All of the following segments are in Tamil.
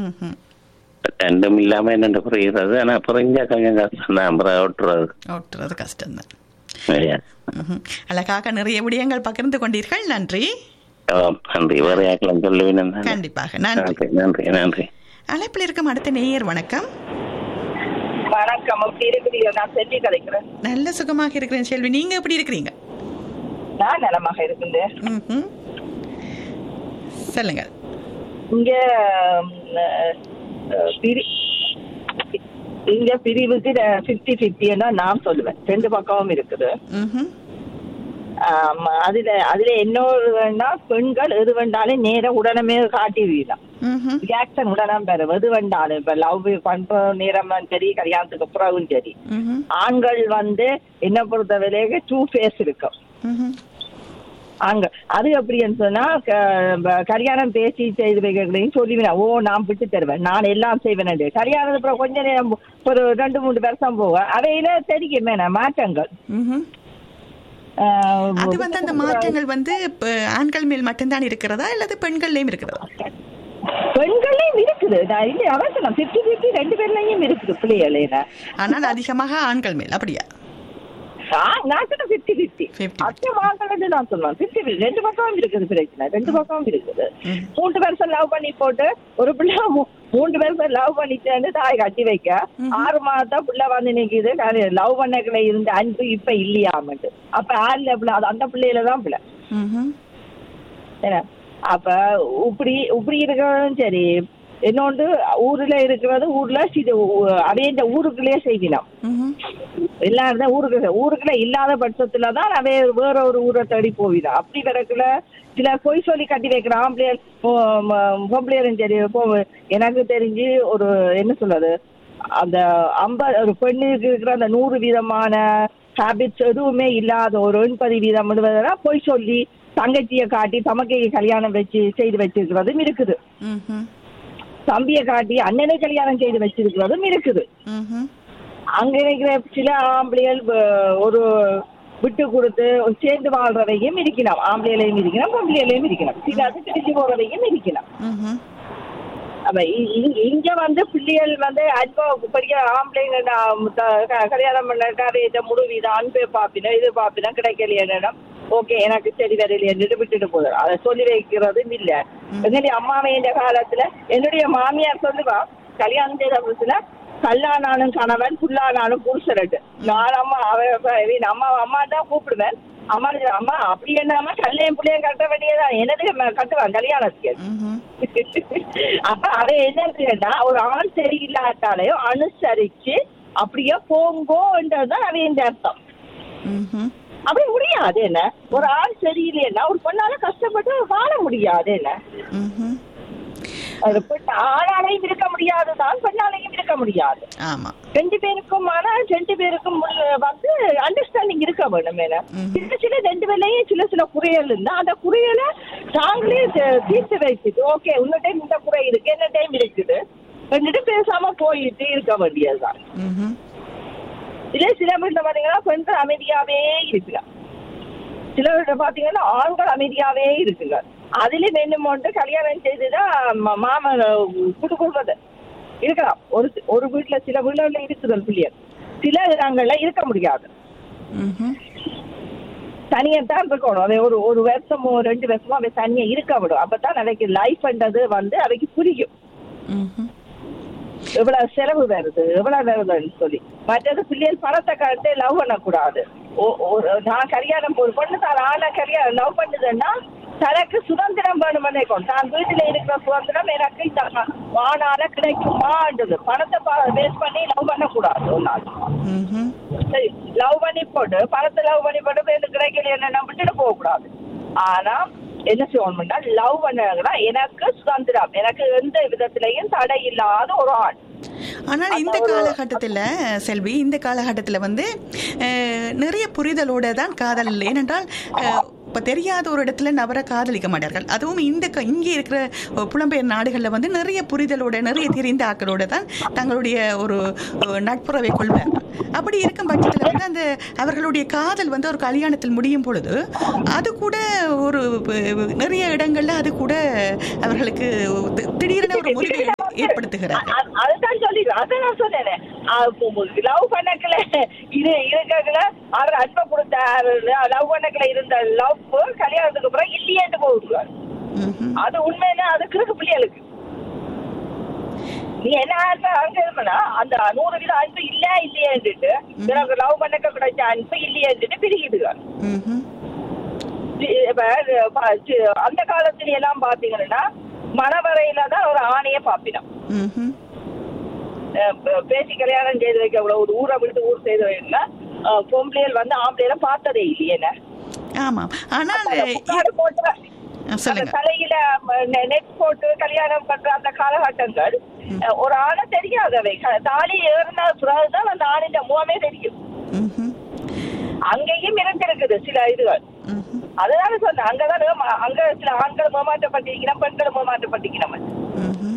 ம்ஹும். ரெண்டும் இல்லாம என்னென்ன புரிகிறது ஆனா புரிஞ்சா கொஞ்சம் கஷ்டம் தான் அப்புறம் விட்டுறது ஓட்டுறது கஷ்டம்தான் சரியா? ம்ஹும். அழகாக நிறைய விடயங்கள் பகிர்ந்து கொண்டீர்கள் நன்றி ஆம், நன்றி வேற யாக்கெல்லாம் சொல்லுவேன் கண்டிப்பாக நன்றி நன்றி நன்றி நன்றி அழைப்பில் இருக்கும் அடுத்த நேயர் வணக்கம் வணக்கம் அப்படி இருக்கிறீங்க நான் செல்வி கதைக்கிறேன் நல்ல சுகமாக இருக்கிறேன் செல்வி நீங்க எப்படி இருக்கிறீங்க நான் நலமாக இருக்கின்றேன் ம்ஹும். சொல்லுங்க இங்க ம், அஹ், பிரி இங்க பிரிவுக்கு பிப்டி பிப்டின்னா நான் சொல்லுவேன் ரெண்டு பக்கமும் இருக்குது ம்ஹும். ஆமா, அதுல அதுல இன்னொரு வேணா பெண்கள் எது வேண்டாலும் நேர உடனே காட்டி வீழலாம் ம்ஹும். ரியாக்ஷன் உடனே பெற எது வேண்டாலும் இப்ப லவ் பண்ற நேரம் சரி கல்யாணத்துக்கு அப்புறம் சரி ம்ஹும். ஆண்கள் வந்து என்ன பொறுத்த விலைக்கு டூ ஃபேஸ் இருக்கும் ம்ஹும். அங்க அது எப்படின்னு சொன்னா க- ப- கல்யாணம் பேசி செய்து வைக்கிறதையும் சொல்லிவினா ஓ நான் விட்டு தருவேன் நான் எல்லாம் செய்வேன் கல்யாணத்துக்கு அப்புறம் கொஞ்ச நேரம் போ- ஒரு ரெண்டு மூணு வருஷம் போவேன் அவையில தெரியுமே நான் மாற்றங்கள் ம்ஹும். ஆஹ் அது வந்து அந்த மாற்றங்கள் வந்து இப்ப ஆண்கள் மேல் மட்டும்தான் இருக்கிறதா அல்லது பெண்கள்லயும் இருக்கிறதா பெண்களையும் இருக்குது நான் இல்லை அதான் சொன்னேன் பிப்டி பிப்டி ரெண்டு பேர்லயும் இருக்குது பிள்ளைகள ஆனால் அதிகமாக ஆண்கள் மேல் அப்படியா நான் சொன்ன பிப்டி பிப்டி 50. அச்சம் வாங்கலன்னு நான் சொல்லுவேன் பிப்டி பிப்டி ரெண்டு பக்கமும் இருக்குது பிரச்சனை ரெண்டு பக்கமும் இருக்குது ம். மூன்று வருஷம் லவ் பண்ணி போட்டு ஒரு பிள்ளை மூ- மூன்று வருஷம் லவ் பண்ணிட்டேன்னு தாய் கட்டி வைக்க ஆறு மாதம் பிள்ளை வந்து நிக்குது லவ் பண்ணக்குள்ள இருந்த அன்பு இப்ப இல்லையாமட்டு அப்ப ஆறுல பிள்ளை அது அந்த பிள்ளையில தான் பிள்ளை ம்ஹும். என்ன அப்ப இப்படி இப்படி இருக்கிறதும் சரி இன்னொன்று ஊர்ல இருக்கிறது ஊர்ல இது அதே இந்த ஊருக்குள்ளேயே செய்வினோம் ம்ஹும். எல்லாரும் ஊருக்கு ஊருக்குள்ள இல்லாத பட்சத்துல தான் அவை வேற ஒரு ஊரை தேடி போவிடும் அப்படி வரக்குள்ள சில பொய் சொல்லி கட்டி வைக்கிற ஆம்பளையர் பொம்பளையரும் சரி போ- எனக்கு தெரிஞ்சு ஒரு என்ன சொல்றது அந்த ஐம்பது ஒரு பெண்ணுக்கு இருக்கிற அந்த நூறு விதமான ஹேபிட்ஸ் எதுவுமே இல்லாத ஒரு எண்பது வீதம் பொய் சொல்லி தங்கச்சியை காட்டி தமக்கையை கல்யாணம் வச்சு செய்து வச்சிருக்கிறதும் இருக்குது ம்ஹும். தம்பியை காட்டி அண்ணனை கல்யாணம் செய்து வச்சிருக்கிறதும் இருக்குது ம்ஹும். அங்க இருக்கிற சில ஆம்பளைகள் வ- ஒரு விட்டு கொடுத்து சேர்ந்து வாழ்றதையும் இருக்கலாம் ஆம்பளைகளையும் இருக்கலாம் பொம்பளைகளையும் இருக்கலாம் சில அது பிரிஞ்சு போறதையும் இருக்கலாம் ம்ஹும். அப்ப இ- இ- இங்க வந்து பிள்ளைகள் வந்து அன்பா படிக்க ஆம்பளைங்க நான் த- க- கல்யாணம் பண்ணாரு இதை முடிவு இது அன்பு பாப்பினா இது பாப்பினா கிடைக்கலையா ஓகே எனக்கு சரி வரலையே விட்டுட்டு போதும் அதை சொல்லி வைக்கிறதும் இல்ல எங்களுடைய அம்மாவை இந்த காலத்துல என்னுடைய மாமியார் சொல்லுவா கல்யாணம் செய்த புதுசுல கல்லானாலும் கணவன் புல்லானாலும் புருஷரட்டு நான் அம்மா அவ அவ- இவன் அம்மா அம்மா தான் கூப்பிடுவேன் அம்மா அம்மா அப்படி என்ன கல்யாணம் பிள்ளையும் கட்ட வேண்டியதான் என்னது ம- கட்டுவான் கல்யாணத்துக்கு ம்ஹும். அப்ப அதை என்னன்னா ஒரு ஆண் சரியில்லாட்டாலையும் அனுசரிச்சு அப்படியே போங்கோன்றதுதான் அவன் இந்த அர்த்தம் ம்ஹும். அப்படி முடியாது என்ன ஒரு ஆண் சரியில்லைன்னா ஒரு பொண்ணால கஷ்டப்பட்டு வாழ முடியாது என்ன ம்ஹும். அது பெண் ஆணாலையும் இருக்க முடியாது தான் பெண்ணாலையும் இருக்க முடியாது ஆமா ரெண்டு பேருக்கும் ஆனால் ரெண்டு பேருக்கும் உள்ள வந்து அண்டர்ஸ்டாண்டிங் இருக்க வேணும் என்ன ம். சில சில ரெண்டு பேர்லயும் சில சில குறைகள் இருந்தா அந்த குறைகளை தாங்களே தீ- தீர்த்து வச்சுட்டு ஓகே உன்ன டைம் இந்த குறை இருக்கு என்ன டைம் இருக்குது ரெண்டு பேசாம போயிட்டு இருக்க வேண்டியதுதான் ம்ஹும். இதே சில வீட்டுல பாத்தீங்கன்னா பெண்கள் அமைதியாவே இருக்கலாம் சில வீட்டுல பாத்தீங்கன்னா ஆண்கள் அமைதியாவே இருக்குங்க அதுல வேணுமோன்ட்டு கல்யாணம் செய்துதான் ம- மாமன் குடுக்குறது இருக்கலாம் ஒரு சி- ஒரு வீட்டுல சில வீடுகள்ல இருக்குது பிள்ளையர் சில இடங்கள்ல இருக்க முடியாது ம்ஹும். தனியத்தான் இருக்கணும் அதை ஒரு ஒரு வருஷமோ ரெண்டு வருஷமோ அவை தனியா இருக்க விடும் அப்பதான் அவைக்கு லைஃப்ன்றது வந்து அவைக்கு புரியும் ம்ஹும். எவ்வளவு செலவு வருது எவ்வளவு வருதுன்னு சொல்லி மற்றது பிள்ளைகள் பணத்தை கண்டு லவ் பண்ணக்கூடாது ஓ- ஒரு நான் கல்யாணம் ஒரு பொண்ணு தான் ஆளை கல்யாணம் லவ் பண்ணுதுன்னா தனக்கு சுதந்திரம் வேணும்னு நினைக்கும் தான் வீட்டுல இருக்கிற சுதந்திரம் எனக்கு இந்த வானால கிடைக்குமான்றது பணத்தை வேஸ்ட் பண்ணி லவ் பண்ணக்கூடாது ஒரு நாள் ம்ஹும். சரி லவ் பண்ணி போட்டு பணத்தை லவ் பண்ணி போட்டு எனக்கு கிடைக்கல என்ன விட்டுட்டு போக கூடாது ஆனா என்ன செய்யணும்னா லவ் பண்ணா எனக்கு சுதந்திரம் எனக்கு எந்த விதத்திலையும் தடை இல்லாத ஒரு ஆண் ஆனால் இந்த காலகட்டத்தில் செல்வி இந்த காலகட்டத்தில் வந்து அஹ், நிறைய புரிதலோட தான் காதல் ஏனென்றால் அஹ், இப்போ தெரியாத ஒரு இடத்துல நபரை காதலிக்க மாட்டார்கள் அதுவும் இந்த க- இங்கே இருக்கிற அஹ், புலம்பெயர் நாடுகளில் வந்து நிறைய புரிதலோட நிறைய தெரிந்த ஆக்களோட தான் தங்களுடைய ஒரு அஹ், நட்புறவை கொள்வார்கள் அப்படி இருக்கும் பட்சத்தில் வந்து அந்த அவர்களுடைய காதல் வந்து ஒரு கல்யாணத்தில் முடியும் பொழுது அது கூட ஒரு அஹ், நிறைய இடங்கள்ல அது கூட அவர்களுக்கு தி- திடீரென ஒரு முறிவு ஏற்படுத்துகிறார்கள் அ- அதுதான் சொல்லிடுறேன் அதான் நான் சொன்னேன் லவ் பண்ணக்கல இது இருக்கல அவர் அன்பை கொடுத்தாரு லவ் பண்ணக்கல இருந்த லவ் கல்யாணத்துக்கு அப்புறம் இல்லையேன்னு போடுவார் ம்ஹும். அது உண்மைன்னா அது கிறுக்கு பிள்ளைகளுக்கு நீ என்ன ஆன்சர் அங்க இருந்தனா அந்த நூறு வீதம் அன்பு இல்ல இல்லையேன்ட்டு பிறகு லவ் பண்ணக்க கிடைச்ச அன்பு இல்லையேன்ட்டு பிரிக்கிடுங்க ம்ஹும். இப்ப ப- சி- அந்த காலத்துல எல்லாம் பாத்தீங்கன்னா மணவரையில தான் ஒரு ஆணைய பாப்பினோம் ம்ஹும். அஹ் ப- பேசி கல்யாணம் செய்து வைக்க கூட ஒரு ஊரை விட்டு ஊர் செய்து வைக்கல பொம்பளைகள் வந்து ஆம்பளையில பார்த்ததே இல்லையே ஆமாம் ஆனால் புகாரு போட்டு ஆ, அந்த சொல்லுங்க தலையில நெட் போட்டு கல்யாணம் பண்ற அந்த காலகட்டங்கள் அஹ், ஒரு ஆணை தெரியாதவை க- தாலி ஏறின பிறகுதான் அந்த ஆணின் முகமே தெரியும் ம்ஹும். அங்கேயும் இருந்திருக்குது சில இதுகள் ம்ஹும். அதனால சொன்னேன் அங்கதான் ஏமா- அங்க சில ஆண்கள் ஏமாற்றப்பட்டிருக்கிறோம் பெண்கள் ஏமாற்றப்பட்டிருக்கிறோம் ம்ஹும்.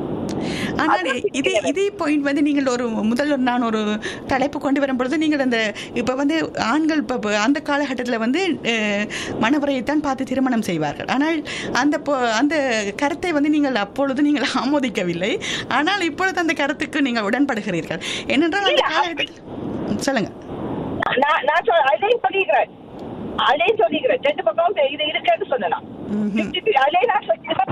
ஆனால் இதே இதே பாயிண்ட் வந்து நீங்கள் ஒரு முதல் ஒரு நான் ஒரு தலைப்பு கொண்டு வரும்பொழுது நீங்கள் அந்த இப்போ வந்து ஆண்கள் இப்போ அந்த காலகட்டத்தில் வந்து அஹ், மணவரையைத்தான் பார்த்து திருமணம் செய்வார்கள் ஆனால் அந்த பொ- அந்த கருத்தை வந்து நீங்கள் அப்பொழுது நீங்கள் ஆமோதிக்கவில்லை ஆனால் இப்பொழுது அந்த கருத்துக்கு நீங்கள் உடன்படுகிறீர்கள் ஏனென்றால் அந்த இல்ல, காலகட்டத்தில் ம், சொல்லுங்க நான் நான் சொல் அதையும் சொல்லிக்கிறேன் அதையும் சொல்லிக்கிறேன் ரெண்டு பக்கம் இது இருக்குன்னு சொன்னேன் ம்ஹும். ஃபிஃப்டி ஃபிஃப்டி அதையும் நான் சொல்லிக்கிறேன்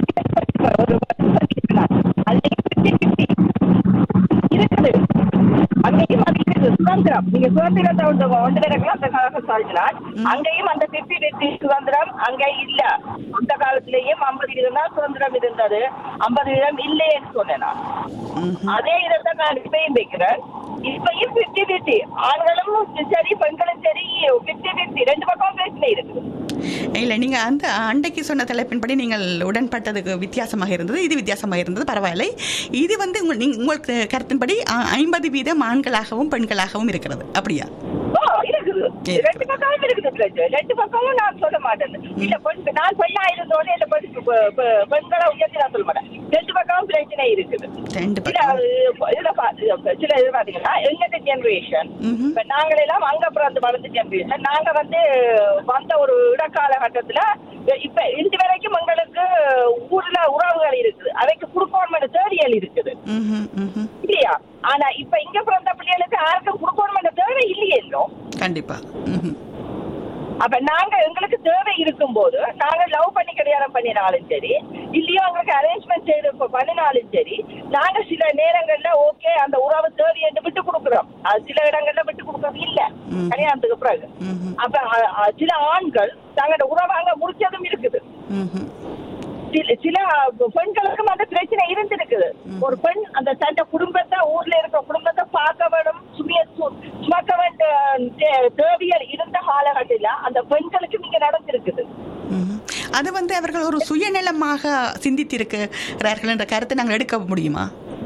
ஒரு சொல்லிக்கிறேன் அதையும் ஃபிஃப்டி ஃபிஃப்டி இருக்குது அங்கேயும் அது இருக்குது சுதந்திரம் நீங்க சுதந்திரத்தை வந்து ஒன்று பேருக்குலாம் அந்த காலத்தை சொல்லினால் அங்கேயும் அந்த ஃபிஃப்டி ஃபிஃப்டி சுதந்திரம் அங்கே இல்ல அந்த காலத்திலேயும் ஐம்பது வீதம் தான் சுதந்திரம் இருந்தது ஐம்பது வீதம் இல்லையேன்னு சொன்னேன் நான் ம்ஹும். அதே இதை நான் இப்பயும் வைக்கிறேன் இப்பயும் பிப்டி பிப்டி ஆண்களும் சரி பெண்களும் சரி பிப்டி பிப்டி ரெண்டு பக்கம் பிரச்சனை இருக்குது இல்லை நீங்கள் அந்த அண்டைக்கு சொன்ன தலைப்பின்படி நீங்கள் உடன்பட்டதுக்கு வித்தியாசமாக இருந்தது இது வித்தியாசமாக இருந்தது பரவாயில்லை இது வந்து உங்கள் நீங்கள் உங்களுக்கு கருத்தின்படி அ- ஐம்பது வீதம் ஆண்களாகவும் பெண்களாகவும் இருக்கிறது அப்படியா ஓ இருக்குது ரெண்டு பக்கமும் இருக்குது பிரச்சனை ரெண்டு பக்கமும் நான் சொல்ல மாட்டேன் இல்ல பெண் நான் பெண்ணா இருந்தோட இல்ல பெண் பெ- பெ- பெண்களை உயர்த்தி நான் சொல்ல மாட்டேன் ரெண்டு பக்கமும் பிரச்சனை இருக்குது ரெண்டு சில பக்கம் இதுல பா- சில இது பாத்தீங்கன்னா எங்கட ஜெனரேஷன் ம்ஹும். இப்ப நாங்களெல்லாம் அங்க பிறந்து வளர்ந்த ஜெனரேஷன் நாங்க வந்து வந்த ஒரு இடக்காலகட்டத்துல இப்ப இன்று வரைக்கும் எங்களுக்கு ஊர்ல உறவுகள் இருக்குது அவைக்கு குடுக்கணும் தேடியல் இருக்குது ம்ஹும், ம்ஹும். இல்லையா ஆனா இப்ப இங்க பிறந்த பிள்ளைகளுக்கு யாருக்கும் குடுக்கணும் தேவை இல்லையே இன்னும் கண்டிப்பா ம்ஹும். அப்ப நாங்க எங்களுக்கு தேவை இருக்கும்போது நாங்க லவ் பண்ணி கல்யாணம் பண்ணினாலும் சரி இல்லையோ எங்களுக்கு அரேஞ்ச்மெண்ட் செய்து இப்ப பண்ணினாலும் சரி நாங்க சில நேரங்கள்ல ஓகே அந்த உறவு தேவை என்று விட்டு கொடுக்குறோம் அது சில இடங்கள்ல விட்டு கொடுக்கறது இல்ல ம். கல்யாணத்துக்கு பிறகு ம்ஹும். அப்ப அ- அ- சில ஆண்கள் தங்களோட உறவை அங்க முடிச்சதும் இருக்குது ம்ஹும். சில சில பெண்களுக்கும் அந்த பிரச்சனை இருந்திருக்குது ஒரு பெண் அந்த தன்னை குடும்பத்தை ஊர்ல இருக்க குடும்பத்தை பார்க்க வேணும் சுமிய சு- சுமக்க வேண்டிய தே- தேவையல் இருந்த காலகட்டத்தில் அந்த பெண்களுக்கு இங்க நடந்திருக்குது ம்ஹும். அது வந்து அவர்கள் ஒரு சுயநலமாக சிந்தித்திருக்கிறார்கள் என்ற கருத்தை நாங்கள் எடுக்க முடியுமா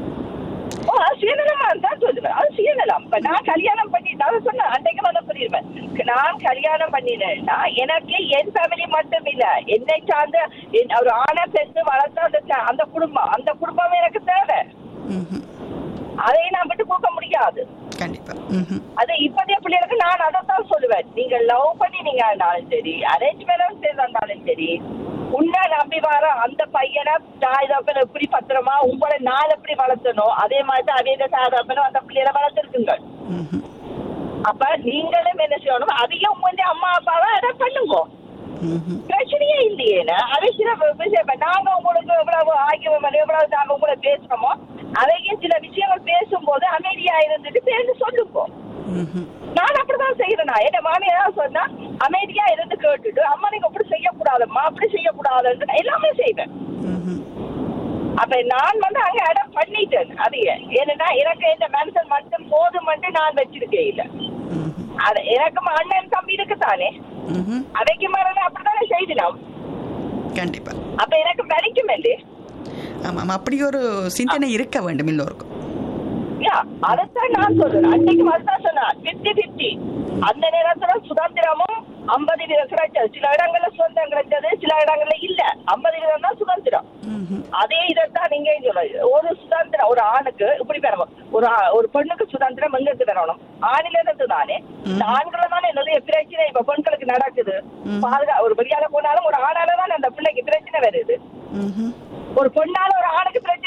ஓ அது சுயநலமா இருந்தா சொல்லுவேன் அது சுயநலம் இப்ப நான் கல்யாணம் பண்ணி நான் சொன்னேன் அன்றைக்கு நான் சொல்லிடுவேன் நான் கல்யாணம் பண்ணினேன்னா எனக்கு என் ஃபேமிலி மட்டும் இல்ல என்னை சார்ந்த என் ஒரு ஆணை பெற்று வளர்த்த அந்த ச- அந்த குடும்பம் அந்த குடும்பம் எனக்கு தேவை ம்ஹும். அதை நான் விட்டு கொடுக்க முடியாது கண்டிப்பா ம்ஹும். அது இப்போதைய பிள்ளைகளுக்கு நான் அதைத்தான் சொல்லுவேன் நீங்க லவ் பண்ணி நீங்க இருந்தாலும் சரி அரேஞ்ச் மேரேஜ் செய்தாலும் சரி உன்னை நம்பி வர அந்த பையனை தாய் தப்பன எப்படி பத்திரமா உங்களை நான் எப்படி வளர்த்தனோ அதே மாதிரி தான் அதே சாதாப்பனும் அந்த பிள்ளைகளை வளர்த்துருக்குங்க ம்ஹும். அப்ப நீங்களும் என்ன செய்யணும் அதையும் கொஞ்சம் அம்மா அப்பாவை அதை பண்ணுங்க ம்ஹும். பிரச்சனையே இல்லையே அதை சில விஷயம் இப்ப நாங்க உங்களுக்கு எவ்வளவு ஆகியம் எவ்வளவு நாங்க உங்களை பேசுறோமோ அதையும் சில விஷயங்கள் பேசும்போது அமைதியா இருந்துட்டு பேருந்து சொல்லுங்க ம்ஹும். நான் அப்படிதான் செய்யறேன் நான் என் மாமியார் சொன்னா அமைதியா இருந்து கேட்டுட்டு அம்மா நீங்க அப்படி செய்யக்கூடாதம்மா அப்படி செய்யக்கூடாதுன்னு நான் எல்லாமே செய்வேன் ம்ஹும். அப்ப நான் வந்து அங்க இடம் பண்ணிட்டேன் அதைய ஏன்னா எனக்கு இந்த மனுஷன் மட்டும் போதும் மட்டும் நான் வச்சிருக்கேன் இல்ல ம்ஹும். அது எனக்கு அண்ணன் தம்பி இருக்குதானே ம்ஹும். அதைக்கு மேல அப்படித்தானே செய்தினோம் கண்டிப்பா அப்ப எனக்கு வலிக்கும் இல்லையே ஆமாம் அப்படி ஒரு சிந்தனை இருக்க வேண்டும் எல்லோருக்கும் யா அதைத்தான் நான் சொல்றேன் அன்னைக்கு அதுதான் சொன்னேன் பிப்டி பிப்டி அந்த நேரத்துல சுதந்திரமும் ஐம்பது வீதம் கிடைச்சது சில இடங்கள்ல சுதந்திரம் கிடைச்சது சில இடங்கள்ல இல்ல ஐம்பது வீதம் தான் சுதந்திரம் ம்ஹும். அதே இதைத்தான் நீங்க சொல்றது ஒரு சுதந்திரம் ஒரு ஆணுக்கு இப்படி பெறணும் ஒரு ஆ- ஒரு பெண்ணுக்கு சுதந்திரம் எங்க இருந்து பெறணும் ஆணில இருந்து தானே இந்த ஆண்களை தானே நிறைய பிரச்சனை இப்ப பெண்களுக்கு நடக்குது ம். பாதுகா ஒரு வெளியால போனாலும் ஒரு ஆணால தானே அந்த பிள்ளைக்கு பிரச்சனை வருது ம்ஹும். ஒரு பொண்ணால ஒரு ஆணுக்கு பிரச்சனை வேற இல்லையே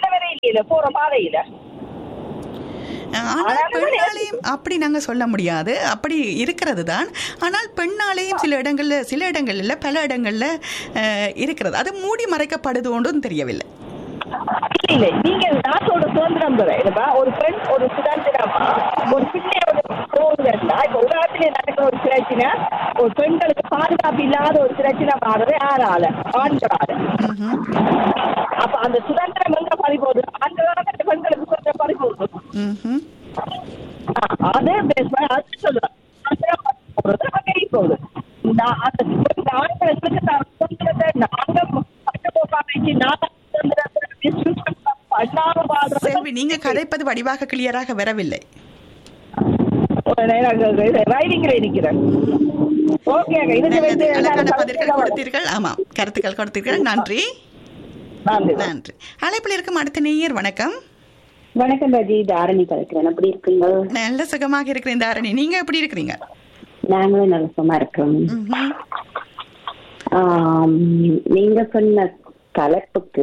வாழ்க்கையில போற பாதையில ஆனால் பெண்ணாலையும் அப்படி நாங்க சொல்ல முடியாது அப்படி இருக்கிறது தான் ஆனால் பெண்ணாலேயும் சில இடங்கள்ல சில இடங்கள்ல பல இடங்கள்ல அஹ், இருக்கிறது அது மூடி மறைக்கப்படுது ஒன்றும் தெரியவில்லை இல்ல இல்ல நீங்க நாட்டோட சுதந்திரம் பெற இல்லப்பா ஒரு பெண் ஒரு சுதந்திரமா ஒரு பிள்ளையோட சுதந்திரம்னா இப்ப உலகத்திலே நடக்கிற ஒரு பிரச்சனை ஒரு பெண்களுக்கு பாதுகாப்பு இல்லாத ஒரு பிரச்சனை மாறுறது யாரால ஆண்களால அப்ப அந்த சுதந்திரம் எங்க பறிபோகுது ஆண்களால அந்த பெண்களுக்கு சுதந்திரம் பறிபோகுது ம்ஹும். அதே பேஸ் பண்ணி அது சொல்லுவேன் சுதந்திரம் பறிபோகுது அங்கே போகுது நான் அந்த இந்த ஆண்களுக்கு நான் சுதந்திரத்தை நாங்க கட்டுக்கோப்பா வச்சு நான் சுதந்திரத்தை misuse பண்ணாம வாழ்றது செல்வி நீங்க கதைப்பது வடிவாக கிளியராக வரவில்லை ரைடிங்ல இருக்கிறேன் ஓகே இதுக்கு நல்லது வந்து அழகான பதில்கள் கொடுத்தீர்கள் ஆமாம் கருத்துக்கள் கொடுத்தீர்கள் நன்றி நன்றி நன்றி அழைப்பில் இருக்கும் அடுத்த நேயர் வணக்கம் வணக்கம் ராஜி தாரணி கலைக்கிறேன் எப்படி இருக்கீங்க நல்ல சுகமாக இருக்கிறேன் தாரணி நீங்க எப்படி இருக்கிறீங்க நாங்களும் நல்ல சும்மா இருக்கிறோம் ம்ஹும். ஆம், நீங்க சொன்ன தலைப்புக்கு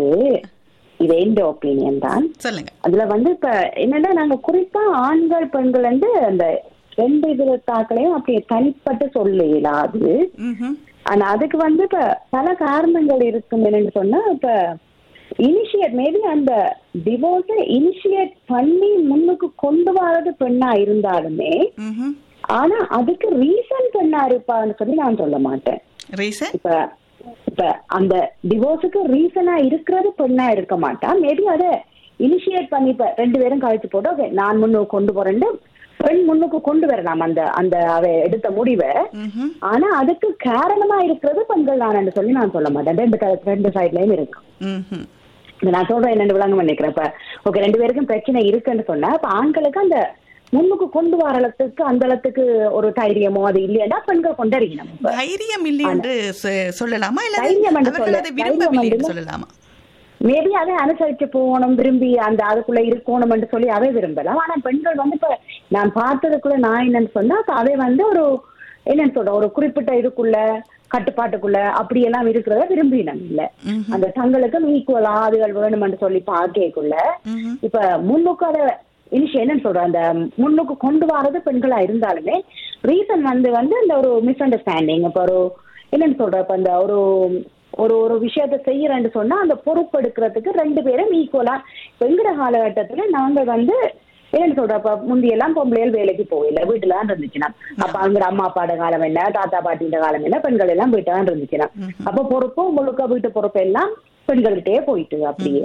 இது எந்த ஒப்பீனியன் தான் சொல்லுங்க அதுல வந்து இப்ப என்னன்னா நாங்க குறிப்பா ஆண்கள் பெண்கள் வந்து அந்த ரெண்டு விதத்தாக்களையும் அப்படியே தனிப்பட்டு சொல்ல இயலாது ம்ஹும். ஆனா அதுக்கு வந்து இப்ப பல காரணங்கள் இருக்கும் என்னன்னு சொன்னா இப்ப இனிஷியேட் மேபி அந்த டிவோர்ஸை இனிஷியேட் பண்ணி முன்னுக்கு கொண்டு வரது பெண்ணா இருந்தாலுமே ம்ஹும். ஆனா அதுக்கு ரீசன் பெண்ணா இருப்பான்னு சொல்லி நான் சொல்ல மாட்டேன் ரீசன் இப்ப இப்ப அந்த டிவோர்ஸுக்கு ரீசனா இருக்கிறது பெண்ணா இருக்க மாட்டா மேபி அத இனிஷியேட் பண்ணி இப்ப ரெண்டு பேரும் கழிச்சு போட்டு ஓகே நான் முன்னுக்கு கொண்டு போறேன்னு பெண் முன்னுக்கு கொண்டு வரலாம் அந்த அந்த அவ எடுத்த முடிவை ம்ஹும். ஆனா அதுக்கு காரணமா இருக்கிறது பெண்கள் தான் சொல்லி நான் சொல்ல மாட்டேன் ரெண்டு க- ரெண்டு சைட்லயும் இருக்கு ம்ஹும். இப்ப நான் சொல்றேன் என்னென்னு விளங்க பண்ணிக்கிறேன் இப்ப ஓகே ரெண்டு பேருக்கும் பிரச்சனை இருக்குன்னு சொன்னா இப்ப ஆண்களுக்கு அந்த முன்னுக்கு கொண்டு வர அளத்துக்கு அந்த அளத்துக்கு ஒரு தைரியமோ அது இல்லையா பெண்கள் கொண்டறியணும் இப்ப. தைரியம் இல்லை என்று சொ- சொல்லலாமா இல்ல தைரியம் என்று அவர்கள் சொல்ல- அதை விரும்பவில்லை தைரியம் என்று என்று சொல்லலாமா மேபி அதை அனுசரிச்சு போகணும் விரும்பி அந்த அதுக்குள்ள இருக்கணும் என்று சொல்லி அவை விரும்பலாம் ஆனா பெண்கள் வந்து இப்ப நான் பார்த்ததுக்குள்ள நான் என்னன்னு சொன்னா இப்ப அவை வந்து ஒரு என்னன்னு சொல்ற ஒரு குறிப்பிட்ட இதுக்குள்ள கட்டுப்பாட்டுக்குள்ள அப்படியெல்லாம் இருக்கிறத விரும்பினம் இல்ல ம்ஹும். அந்த தங்களுக்கும் ஈக்குவல் ஆதுகள் வேணும்னு சொல்லி பார்க்கக்குள்ள ம்ஹும். இப்ப முன்னுக்கு அதை இனிஷியல் என்னன்னு சொல்றேன் அந்த முன்னுக்கு கொண்டு வரது பெண்களா இருந்தாலுமே ரீசன் வந்து வந்து அந்த ஒரு மிஸ் அண்டர்ஸ்டாண்டிங் இப்ப ஒரு என்னன்னு சொல்ற இப்ப அந்த ஒரு ஒரு ஒரு விஷயத்த செய்யறேன்னு சொன்னா அந்த பொறுப்பு எடுக்கிறதுக்கு ரெண்டு பேரும் ஈக்குவலா இப்ப எங்கட காலகட்டத்துல நாங்க வந்து என்னன்னு சொல்ற இப்ப முந்தியெல்லாம் பொம்பளைகள் வேலைக்கு போகல வீட்டுல தான் இருந்துச்சுன்னா அப்ப அவங்க அம்மா அப்பாட காலம் என்ன தாத்தா பாட்டியோட காலம் என்ன பெண்கள் எல்லாம் வீட்டு தான் இருந்துச்சுன்னா அப்ப பொறுப்பு முழுக்க வீட்டு பொறுப்பு எல்லாம் பெண்கள்கிட்டயே போயிட்டு அப்படியே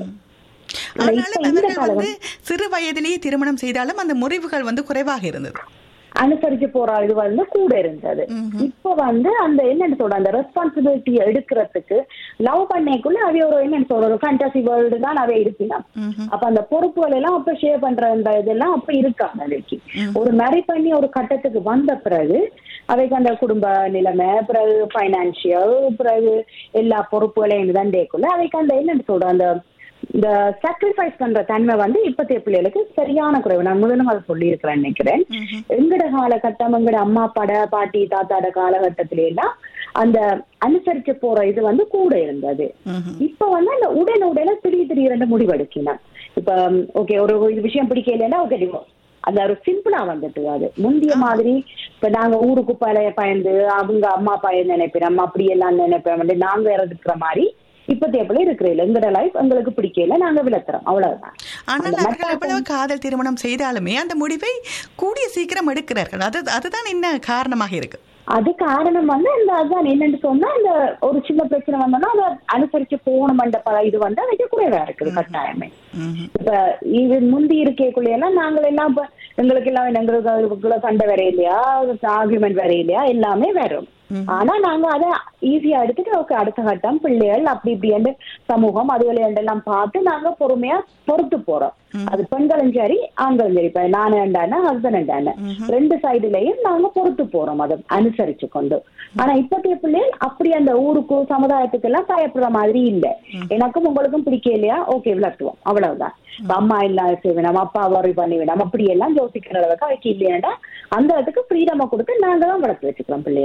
ஆனா ஆனாலும் இப்ப இந்த அவர்கள் வந்து சிறு வயதிலேயே திருமணம் செய்தாலும் அந்த முறிவுகள் வந்து குறைவாக இருந்தது அனுசரிச்சு போற இது வந்து கூட இருந்தது இப்ப வந்து அந்த என்னன்னு சொல்ற அந்த ரெஸ்பான்சிபிலிட்டி எடுக்கிறதுக்கு லவ் பண்ணைக்குள்ள அவைய ஒரு என்னன்னு சொல்ற ஒரு ஃபேண்டசி வேர்ல்டு தான் அவை இருக்கலாம் ம்ஹும். அப்ப அந்த பொறுப்புகள் எல்லாம் அப்ப ஷேர் பண்ற அந்த இதெல்லாம் அப்ப இருக்காங்க அவைக்கு ஒரு மேரி பண்ணி ஒரு கட்டத்துக்கு வந்த பிறகு அவைக்கு அந்த குடும்ப நிலைமை பிறகு பைனான்சியல் பிறகு எல்லா பொறுப்புகளையும் தண்டேக்குள்ள அவைக்கு அந்த என்னன்னு சொல்ற அந்த இந்த சாக்ரிஃபைஸ் பண்ற தன்மை வந்து இப்பத்திய பிள்ளைகளுக்கு சரியான குறைவு நான் முதலும் அதை சொல்லி இருக்கிறேன் நினைக்கிறேன் எங்கட காலகட்டம் எங்கட அம்மா அப்பாட பாட்டி தாத்தாட காலகட்டத்தில எல்லாம் அந்த அனுசரிச்சு போற இது வந்து கூட இருந்தது ம்ஹும். இப்ப வந்து அந்த உடனே உடனே திடீர் திடீரென்று முடிவெடுக்கணும் இப்ப ஓகே ஒரு இது விஷயம் பிடிக்கலைன்னா ஓகே டிவோர்ஸ் அந்த ஒரு சிம்பிளா வந்துட்டு அது முந்தைய மாதிரி இப்ப நாங்க ஊருக்கு பழைய பயந்து அவங்க அம்மா அப்பா என்ன நினைப்போம் அப்படி எல்லாம் நினைப்போம் வந்து நாங்க இருக்கிற மாதிரி இப்பத்திய பிள்ளை இருக்கிற எங்கட லைஃப் எங்களுக்கு பிடிக்கல நாங்க விளக்குறோம் அவ்வளவுதான் ஆனால் அவர்கள் எவ்வளவு காதல் திருமணம் செய்தாலுமே அந்த முடிவை கூடிய சீக்கிரம் எடுக்கிறார்கள் அது அதுதான் என்ன காரணமாக இருக்கு அது காரணம் வந்து இந்த அதான் என்னன்னு சொன்னா இந்த ஒரு சின்ன பிரச்சனை வந்தோம்னா அதை அனுசரிச்சு போகணும் பல இது வந்து அதுக்கு குறைவா இருக்குது கட்டாயமே ம்ஹும். இப்ப இது முந்தி இருக்கக்குள்ள எல்லாம் நாங்கள் எல்லாம் இப்ப எங்களுக்கு எல்லாம் எங்களுக்கு அதுக்குள்ள சண்டை வேற இல்லையா ஆர்குமெண்ட் வேற இல்லையா எல்லாமே வரும் ஆனா நாங்க அதை ஈஸியா எடுத்துட்டு ஓகே அடுத்த கட்டம் பிள்ளைகள் அப்படி இப்படி சமூகம் அதுகளை எல்லாம் பார்த்து நாங்க பொறுமையா பொறுத்து போறோம் அது பெண்களும் சரி ஆண்களும் சரி இப்ப நான் ரெண்டான ஹஸ்பண்ட் ரெண்டான ரெண்டு சைடுலயும் நாங்க பொறுத்து போறோம் அதை அனுசரிச்சு கொண்டு ஆனா இப்பத்திய பிள்ளைகள் அப்படி அந்த ஊருக்கு சமுதாயத்துக்கு எல்லாம் பயப்படுற மாதிரி இல்ல எனக்கும் உங்களுக்கும் பிடிக்கலையா ஓகே விளக்குவோம் அவ்வளவுதான் இப்ப அம்மா எல்லாம் செய்வேன் அப்பா வரி பண்ணி விடாம அப்படி எல்லாம் யோசிக்கிற அளவுக்கு அவைக்கு இல்லையாண்டா அந்த இடத்துக்கு ஃப்ரீடமா கொடுத்து நாங்க தான் வளர்த்து வச்சுக்கிறோம் பிள்ளைகளை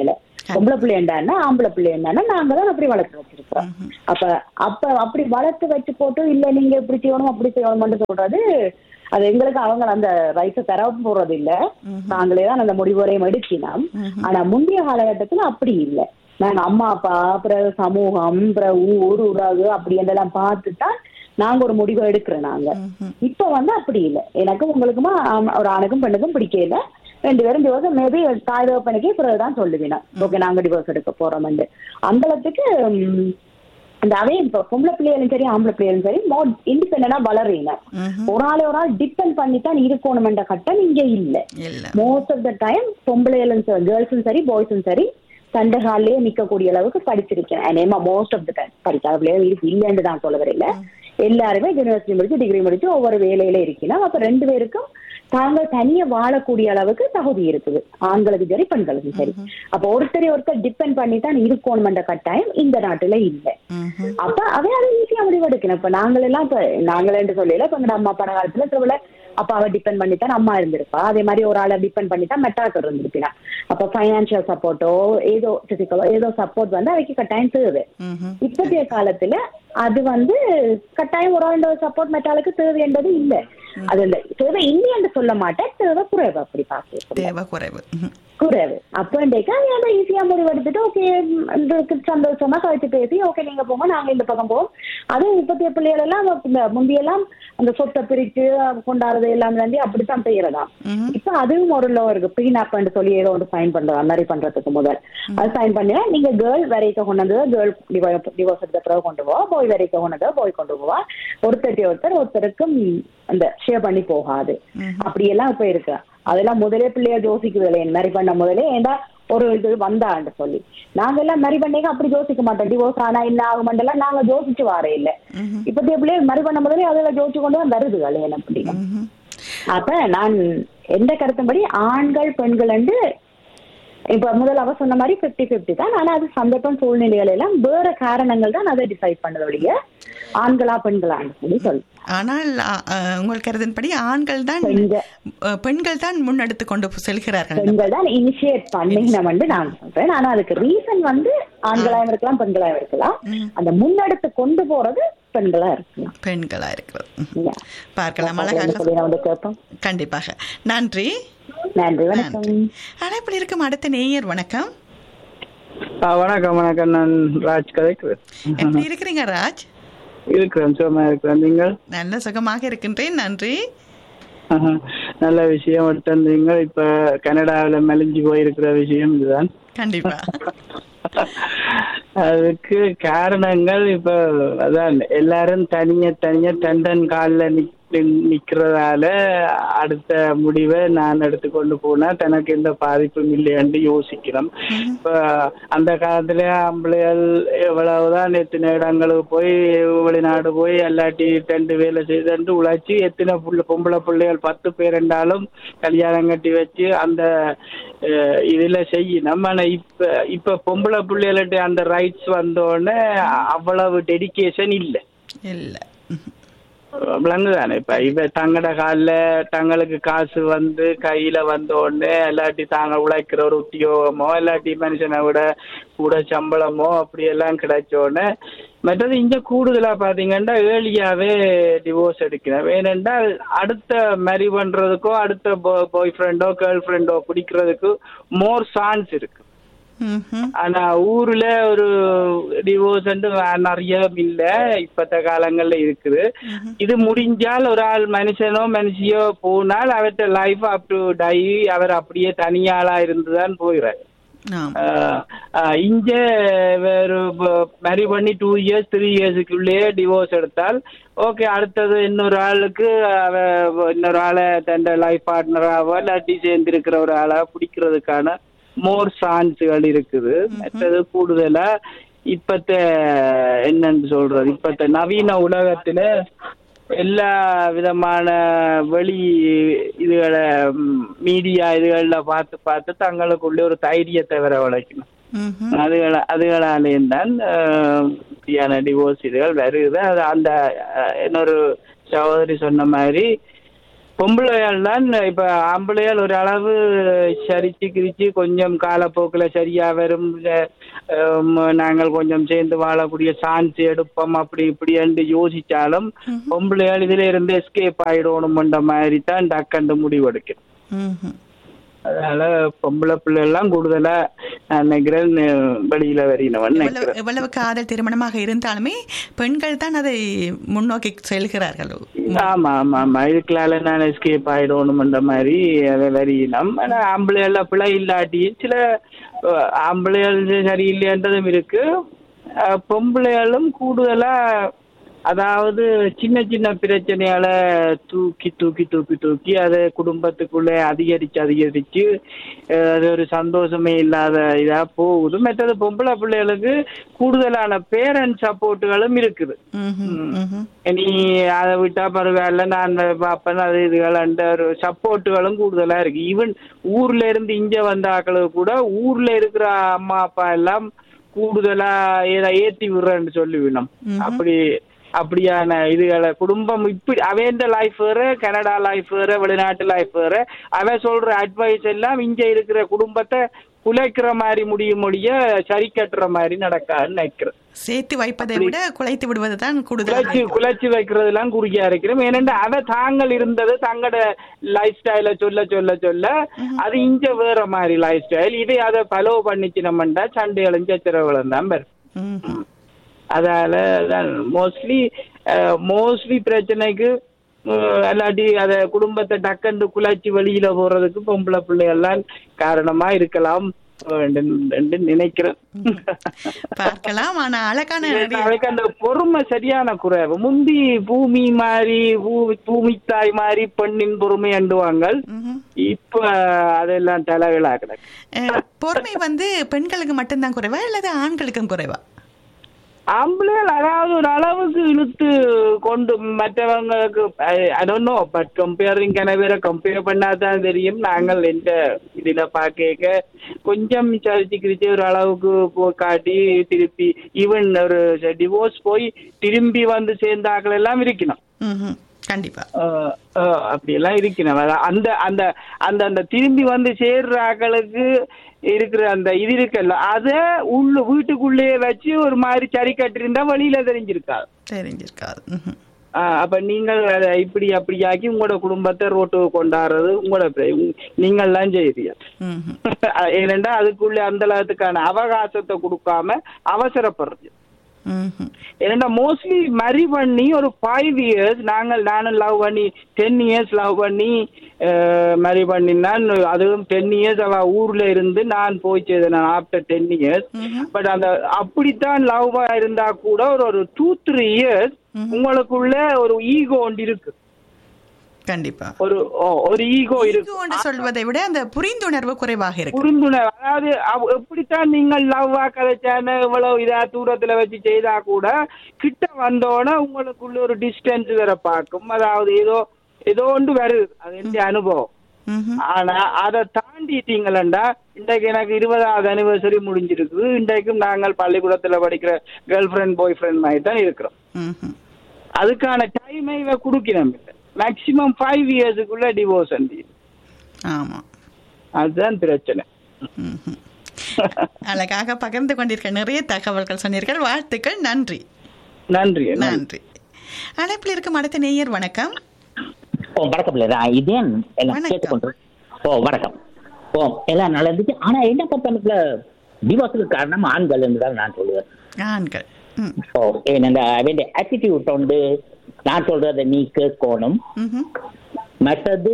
பொம்பளை பிள்ளை என்னன்னா ஆம்பளை பிள்ளை என்னன்னா நாங்க தான் அப்படி வளர்த்து வச்சிருக்கோம் அப்ப அப்ப அப்படி வளர்த்து வச்சு போட்டு இல்ல நீங்க இப்படி செய்யணும் அப்படி செய்யணும்னு சொல்றது அது எங்களுக்கு அவங்க அந்த ரைட்ஸை தர போறது இல்ல நாங்களே தான் அந்த முடிவுரையும் எடுக்கினோம் ஆனா முந்தைய காலகட்டத்துல அப்படி இல்ல நாங்க அம்மா அப்பா அப்புறம் சமூகம் அப்புறம் ஊர் உறவு அப்படி என்றெல்லாம் பார்த்து தான் நாங்க ஒரு முடிவை எடுக்கிறோம் நாங்க இப்ப வந்து அப்படி இல்ல எனக்கும் உங்களுக்குமா ஆம், ஒரு ஆணுக்கும் பெண்ணுக்கும் பிடிக்கல ரெண்டு பேரும் டிவோர்ஸ் மேபி தாய் தகப்பனுக்கே பிறகுதான் சொல்லுவீனா ஓகே நாங்க டிவோர்ஸ் எடுக்க போறோம் அந்த அளவுக்கு உம், அந்த அவே இப்ப பொம்பளை பிள்ளைகளும் சரி ஆம்பளை பிள்ளைகளும் சரி மோர் இண்டிபெண்டா வளரீங்க ஒரு ஆள் ஒரு ஆள் டிபெண்ட் பண்ணி தான் இருக்கணும்ன்ற கட்டம் இங்க இல்ல இல்ல மோஸ்ட் ஆஃப் த டைம் பொம்பளைகளும் கேர்ள்ஸும் சரி பாய்ஸும் சரி தண்டை காலிலேயே நிக்கக்கூடிய அளவுக்கு படிச்சிருக்கேன் நேமா மோஸ்ட் ஆஃப் த டைம் படிக்காத பிள்ளைகள் இருக்கு இல்லைன்னு தான் சொல்ல வரையில எல்லாருமே யூனிவர்சிட்டி முடிச்சு டிகிரி முடிச்சு ஒவ்வொரு வேலையில இருக்கணும் அப்ப ரெண்டு பேருக்கும் தாங்கள் தனியா வாழக்கூடிய அளவுக்கு தகுதி இருக்குது ஆண்களுக்கு சரி பெண்களுக்கும் சரி அப்ப ஒருத்தரை ஒருத்தர் டிபெண்ட் பண்ணி தான் இருக்கணும்ன்ற கட்டாயம் இந்த நாட்டுல இல்லை ம்ஹும். அப்ப அவன் அதை ஈஸியா முடிவெடுக்கணும் இப்ப நாங்கள் எல்லாம் இப்ப நாங்களேன்னு சொல்லல இப்ப எங்க அம்மா அப்பா காலத்துல திருவிழா அப்பாவை டிபெண்ட் பண்ணி தான் அம்மா இருந்திருப்பா அதே மாதிரி ஒரு ஆளை டிபெண்ட் பண்ணி தான் மெட்டாக்கர் இருந்திருப்பினா அப்ப ஃபைனான்சியல் சப்போர்ட்டோ ஏதோ பிசிக்கலோ ஏதோ சப்போர்ட் வந்து அவைக்கு கட்டாயம் தேவை ம்ஹும். இப்பத்திய காலத்துல அது வந்து கட்டாயம் ஒரு ஆளோட சப்போர்ட் மெட்டாலுக்கு தேவை என்பது இல்ல அது இல்ல தேவை இல்லை என்று சொல்ல மாட்டேன் தேவை குறைவு அப்படி பார்க்க தேவை குறைவு ம்ஹும். குறைவு அப்போ இன்றைக்கு அதை ஈஸியா முடிவெடுத்துட்டு ஓகே சந்தோஷமா கழிச்சு பேசி ஓகே நீங்க போங்க நாங்க இந்த பக்கம் போவோம் அதுவும் இப்பத்திய பிள்ளைகள் எல்லாம் இந்த முந்தியெல்லாம் அந்த சொத்தை பிரிச்சு கொண்டாடுறது எல்லாம் வந்து அப்படித்தான் செய்யறதாம் ம்ஹும். இப்ப அதுவும் ஒரு லோ இருக்கு ப்ரீனாப்னு சொல்லி ஏதோ ஒன்று சைன் பண்றதா மாதிரி பண்றதுக்கு முதல் அது சைன் பண்ணினா நீங்க கேர்ள் வரைக்கும் கொண்டு வந்து கேர்ள் டிவோர்ஸ் எடுத்த பிறகு கொண்டு போவா பாய் வரைக்கும் கொண்டு வந்து பாய் கொண்டு போவா ஒருத்தருக்கு ஒருத்தர் ஒருத்தருக்கும் அந்த ஷேர் பண்ணி போகாது அப்படியெல்லாம் இப்ப இருக்கு அதெல்லாம் முதலே பிள்ளைய யோசிக்குது என் மாதிரி பண்ண முதலே ஏண்டா ஒரு இது வந்தான்னு சொல்லி நாங்க எல்லாம் மரி பண்ணீங்க அப்படி யோசிக்க மாட்டோம் டிவோர்ஸ் ஆனா என்ன ஆகுமெண்டெல்லாம் நாங்க யோசிச்சு வாரே இல்ல இப்பத்திய பிள்ளைய மரி பண்ண முதலே அதெல்லாம் யோசிச்சு கொண்டு தான் வருது கல்யாணம் அப்படிங்க ம்ஹும். அப்ப நான் எந்த கருத்தும்படி ஆண்கள் பெண்கள் என்று இப்ப முதல்ல அவ சொன்ன மாதிரி 50 50 தான் ஆனா அது சந்தர்ப்பம் சூழ்நிலைகள் எல்லாம் வேற காரணங்கள் தான் அதை டிசைட் பண்ணது ஒழிய ஆண்களா பெண்களான்னு சொல்லி சொல்லு ஆனால் அ, அ, உங்கள் கருத்தின்படி ஆண்கள் தான் பெண்கள். அ, பெண்கள் தான் முன்னெடுத்து கொண்டு செல்கிறார்கள் பெண்கள் தான் இனிஷியேட் பண்ணினோம் வந்து நான் சொல்றேன் ஆனா அதுக்கு ரீசன் வந்து ஆண்களாயும் இருக்கலாம் பெண்களாயும் இருக்கலாம் அந்த முன்னெடுத்து கொண்டு போறது பெண்களா இருக்கலாம் பெண்களா இருக்கிறது ம்ஹும். இல்லையா? பார்க்கலாம் என்ன அழகாக சொல்லி நான் வந்து கேட்போம் கண்டிப்பாக நன்றி நன்றி வணக்கம் அழைப்பில் இருக்கும் அடுத்த நேயர் வணக்கம் ஆ, வணக்கம் வணக்கம் நான் ராஜ் கதைக்கிறேன் எப்படி இருக்கிறீங்க ராஜ் இருக்கிறேன் சுகமா இருக்கிறேன் நீங்கள் நல்ல சுகமாக இருக்கின்றேன் நன்றி ஆஹா, நல்ல விஷயம் எடுத்திருந்தீங்க இப்ப கனடாவில மெலிஞ்சு போயிருக்கிற விஷயம் இதுதான் கண்டிப்பா அதுக்கு காரணங்கள் இப்ப அதான் எல்லாரும் தனிய தனிய தண்டன் காலில் நிக்க நிக்கிறதால அடுத்த முடிவை நான் எடுத்துக்கொண்டு போனா தனக்கு எந்த பாதிப்பும் இல்லையான்னு யோசிக்கிறோம் இப்ப அந்த காலத்துல ஆம்பளைகள் எவ்வளவுதான் எத்தனை இடங்களுக்கு போய் வெளிநாடு போய் எல்லாட்டி ரெண்டு வேலை செய்து உழைச்சி எத்தனை புள்ள பொம்பளை பிள்ளைகள் பத்து பேர் இருந்தாலும் கல்யாணம் கட்டி வச்சு அந்த அஹ், இதுல செய்யணும் ஆனா இப்ப இப்ப பொம்பளை பிள்ளைகள்ட்ட அந்த ரைட்ஸ் வந்தோடனே அவ்வளவு டெடிகேஷன் இல்லை இல்ல ம்ஹும். விளங்குதானே இப்ப இவ தங்கட கால்ல தங்களுக்கு காசு வந்து கையில வந்த உடனே இல்லாட்டி தாங்க உழைக்கிற ஒரு உத்தியோகமோ இல்லாட்டி மனுஷனை விட கூட சம்பளமோ அப்படி எல்லாம் கிடைச்ச உடனே மற்றது இங்க கூடுதலா பாத்தீங்கன்னா ஏர்லியாவே டிவோர்ஸ் எடுக்கிறேன் ஏனென்றால் அடுத்த மேரி பண்றதுக்கோ அடுத்த பாய் ஃப்ரெண்டோ கேர்ள் ஃப்ரெண்டோ பிடிக்கிறதுக்கு மோர் சான்ஸ் இருக்கு ம்ஹும். ஆனா ஊர்ல ஒரு டிவோர்ஸ் நிறைய இல்ல இப்பத்த காலங்கள்ல இருக்குது இது முடிஞ்சால் ஒரு ஆள் மனுஷனோ மனுஷியோ போனால் அவர்கிட்ட லைஃப் அப் டு டை அவர் அப்படியே தனியாளா இருந்துதான் போயிறாரு ஆம். ஆஹ் ஆஹ் இங்க ஒரு மேரி பண்ணி டூ இயர்ஸ் த்ரீ இயர்ஸுக்குள்ளேயே டிவோர்ஸ் எடுத்தால் ஓகே அடுத்தது இன்னொரு ஆளுக்கு அவ இன்னொரு ஆளை தன் லைஃப் பார்ட்னராவோ இல்லாட்டி சேர்ந்து இருக்கிற ஒரு ஆளா பிடிக்கிறதுக்கான மோர் சான்ஸுகள் இருக்குது மற்றது கூடுதலா இப்பத்த என்னன்னு சொல்றது இப்பத்த நவீன உலகத்துல எல்லா விதமான வெளி இதுகளை மீடியா இதுகள்ல பார்த்து பார்த்து தங்களுக்குள்ளே ஒரு தைரியத்தை வரவழைக்கணும் ம்ஹும். அதுகள அதுகளாலேயும் தான் ஆஹ், இப்படியான டிவோர்ஸ் இதுகள் வருது அது அந்த ஆஹ், இன்னொரு சகோதரி சொன்ன மாதிரி பொம்பளையால் தான் இப்ப ஆம்பளையால் ஒரு அளவு சரிச்சு கிரிச்சு கொஞ்சம் காலப்போக்கில் சரியா வரும் அஹ், நாங்கள் கொஞ்சம் சேர்ந்து வாழக்கூடிய சான்ஸ் எடுப்போம் அப்படி இப்படி என்று யோசிச்சாலும் பொம்பளையால் இதுல இருந்து எஸ்கேப் ஆயிடணும்ன்ற மாதிரி தான் டக்கண்டு முடிவெடுக்கும் ம்ஹும். அதனால பொம்பளை பிள்ளை எல்லாம் கூடுதலா நான் நினைக்கிறேன் அஹ், வெளியில வரையினவன் எவ்வளவு நினைக்கிறேன் எவ்வளவு காதல் திருமணமாக இருந்தாலுமே பெண்கள் தான் அதை முன்னோக்கி செல்கிறார்கள் ஆமா ஆமா ஆமா இதுக்குலால நான் எஸ்கேப் ஆயிடணும்ன்ற மாதிரி அதை வரையினம் ஆனா ஆம்பளையால பிள்ளை இல்லாட்டி சில அஹ், ஆம்பளையால் சரியில்லைன்றதும் இருக்கு அஹ், பொம்பளையாலும் கூடுதலா அதாவது சின்ன சின்ன பிரச்சனையால தூக்கி தூக்கி தூக்கி தூக்கி அதை குடும்பத்துக்குள்ளே அதிகரிச்சு அதிகரிச்சு அஹ், அது ஒரு சந்தோஷமே இல்லாத இதா போகுது மற்றது பொம்பளை பிள்ளைகளுக்கு கூடுதலான பேரண்ட் சப்போர்ட்டுகளும் இருக்குது ம்ஹும். ம்ஹும். நீ அதை விட்டா பரவாயில்ல நான் பார்ப்பேன் அது இதுகள் அந்த ஒரு சப்போர்ட்டுகளும் கூடுதலா இருக்கு ஈவன் ஊர்ல இருந்து இங்க வந்த ஆக்களுக்கு கூட ஊர்ல இருக்கிற அம்மா அப்பா எல்லாம் கூடுதலா ஏதோ ஏத்தி விடுறேன்னு சொல்லிவிடும் அப்படி அப்படியான இதுகளை குடும்பம் இப்படி அவன் லைஃப் வேற கனடா லைஃப் வேற வெளிநாட்டு லைஃப் வேற அவன் சொல்ற அட்வைஸ் எல்லாம் இங்க இருக்கிற குடும்பத்தை குலைக்கிற மாதிரி முடியும் முடிய சரி கட்டுற மாதிரி நடக்காதுன்னு நினைக்கிறேன் சேர்த்து வைப்பதை விட குலைத்து விடுவது தான் குலைச்சு கூடுதல் குலைச்சு வைக்கிறதெல்லாம் குறிக்கா இருக்கிறோம் ஏனென்றா அவ தாங்கள் இருந்தது தங்களோட லைஃப் ஸ்டைல சொல்ல சொல்ல சொல்ல அது இங்க வேற மாதிரி லைஃப் ஸ்டைல் இதை அதை ஃபாலோ பண்ணிச்சு நம்மண்டா சண்டைகளும் சச்சரவுகளும் தான் வரும் ம்ஹும். அதால மோஸ்ட்லி மோஸ்ட்லி பிரச்சனைக்கு அஹ், இல்லாட்டி அத குடும்பத்தை டக்கண்டு குலைச்சி வெளியில போறதுக்கு பொம்பளை பிள்ளைகள்லாம் காரணமா இருக்கலாம் என்று என்று நினைக்கிறேன் பார்க்கலாம் ஆனா அழகான நிறைய- அவளுக்கு அந்த பொறுமை சரியான குறைவு முந்தி பூமி மாதிரி பூ- பூமித்தாய் மாதிரி பெண்ணின் பொறுமை அண்டுவாங்க ம்ஹும். இப்ப அதெல்லாம் தலைகளா கிடக்கு அஹ், பொறுமை வந்து பெண்களுக்கு மட்டும்தான் குறைவா அல்லது ஆண்களுக்கும் குறைவா ஆம்பளைகள் அதாவது ஒரு அளவுக்கு இழுத்து கொண்டு மற்றவங்களுக்கு நோ பட் கம்பேரிங் கனவேரை கம்பேர் பண்ணாதான் தெரியும் நாங்கள் எந்த இதுல பாக்க கொஞ்சம் சரிச்சு கிரிச்சு ஒரு அளவுக்கு போ- காட்டி திருப்பி ஈவன் ஒரு டிவோர்ஸ் போய் திரும்பி வந்து சேர்ந்தாக்கள் எல்லாம் இருக்கணும் ம்ஹும். கண்டிப்பா அஹ் அஹ் அப்படியெல்லாம் இருக்கணும் அதான் அந்த அந்த அந்த அந்த திரும்பி வந்து சேர்ற ஆக்களுக்கு இருக்கிற அந்த இது இருக்குல்ல அத உள்ள வீட்டுக்குள்ளேயே வச்சு ஒரு மாதிரி சரி கட்டிருந்தா வெளியில தெரிஞ்சிருக்காது தெரிஞ்சிருக்காது ம்ஹும். ஆஹ் அப்ப நீங்கள் அதை இப்படி அப்படி ஆக்கி உங்களோட குடும்பத்தை ரோட்டு கொண்டாடுறது உங்களோட பிர- உங்க- நீங்கள்லாம் செய்றீங்க ம்ஹும். ஏனென்றா அதுக்குள்ள அந்த அளவுக்கான அவகாசத்தை கொடுக்காம அவசரப்படுறது ம்ஹும். ஏன்னா மோஸ்ட்லி மரி பண்ணி ஒரு ஃபைவ் இயர்ஸ் நாங்கள் நானும் லவ் பண்ணி டென் இயர்ஸ் லவ் பண்ணி மரி பண்ணினான் அதுவும் டென் இயர்ஸ் அவ ஊர்ல இருந்து நான் போய் செய்தேன் ஆஃப்டர் டென் இயர்ஸ் ம்ஹும். பட் அந்த அப்படித்தான் லவ்வா இருந்தா கூட ஒரு ஒரு டூ த்ரீ இயர்ஸ் உங்களுக்குள்ள ஒரு ஈகோ ஒன்று இருக்கு கண்டிப்பா ஒரு ஓ, ஒரு ஈகோ இருக்கு ஈகோ என்று சொல்வதை விட அந்த புரிந்துணர்வு குறைவாக இருக்கு புரிந்துணர்வு அதாவது அவ- எப்படித்தான் நீங்கள் லவ்வா கதைச்சான இவ்வளவு இதா தூரத்துல வச்சு செய்தா கூட கிட்ட வந்தோடனே உங்களுக்குள்ள ஒரு டிஸ்டன்ஸ் வேற பார்க்கும் அதாவது ஏதோ ஏதோ ஒன்று வருது அது எந்த அனுபவம் ம்ஹும். ஆனா அதை தாண்டிட்டீங்களா இன்றைக்கு எனக்கு இருபதாவது அனிவர்சரி முடிஞ்சிருக்கு இன்றைக்கும் நாங்கள் பள்ளிக்கூடத்துல படிக்கிற கேர்ள் ஃப்ரெண்ட் பாய் ஃப்ரெண்ட் மாதிரி தான் இருக்கிறோம் ம்ஹும். அதுக்கான டைமை இவ குடுக்கணும் மேக்சிமம் ஃபைவ் இயர்ஸுக்குள்ள டிவோர்ஸ் அண்டி ஆமா அதுதான் பிரச்சனை ம்ஹும். அழகாக பகிர்ந்து கொண்டிருக்க நிறைய தகவல்கள் சொன்னீர்கள் வாழ்த்துக்கள் நன்றி நன்றி நன்றி நன்றி அழைப்பில் இருக்கும் அடுத்த நேயர் வணக்கம் ஓ வணக்கம் இல்லை நான் இதேன் எல்லாம் வணக்கம். கேட்டுக்கொண்டு ஓ வணக்கம் ஓ எல்லாம் நல்லா இருந்துச்சு ஆனா என்ன பொறுத்தவரைக்குள்ள டிவோர்ஸுக்கு காரணம் ஆண்கள் என்றுதான் நான் சொல்லுவேன் ஆண்கள் ம். ஓ ஏனென்ற அவன் ஆட்டிடியூட் வந்து நான் சொல்றதை நீ கேட்கணும் ம்ஹும். மற்றது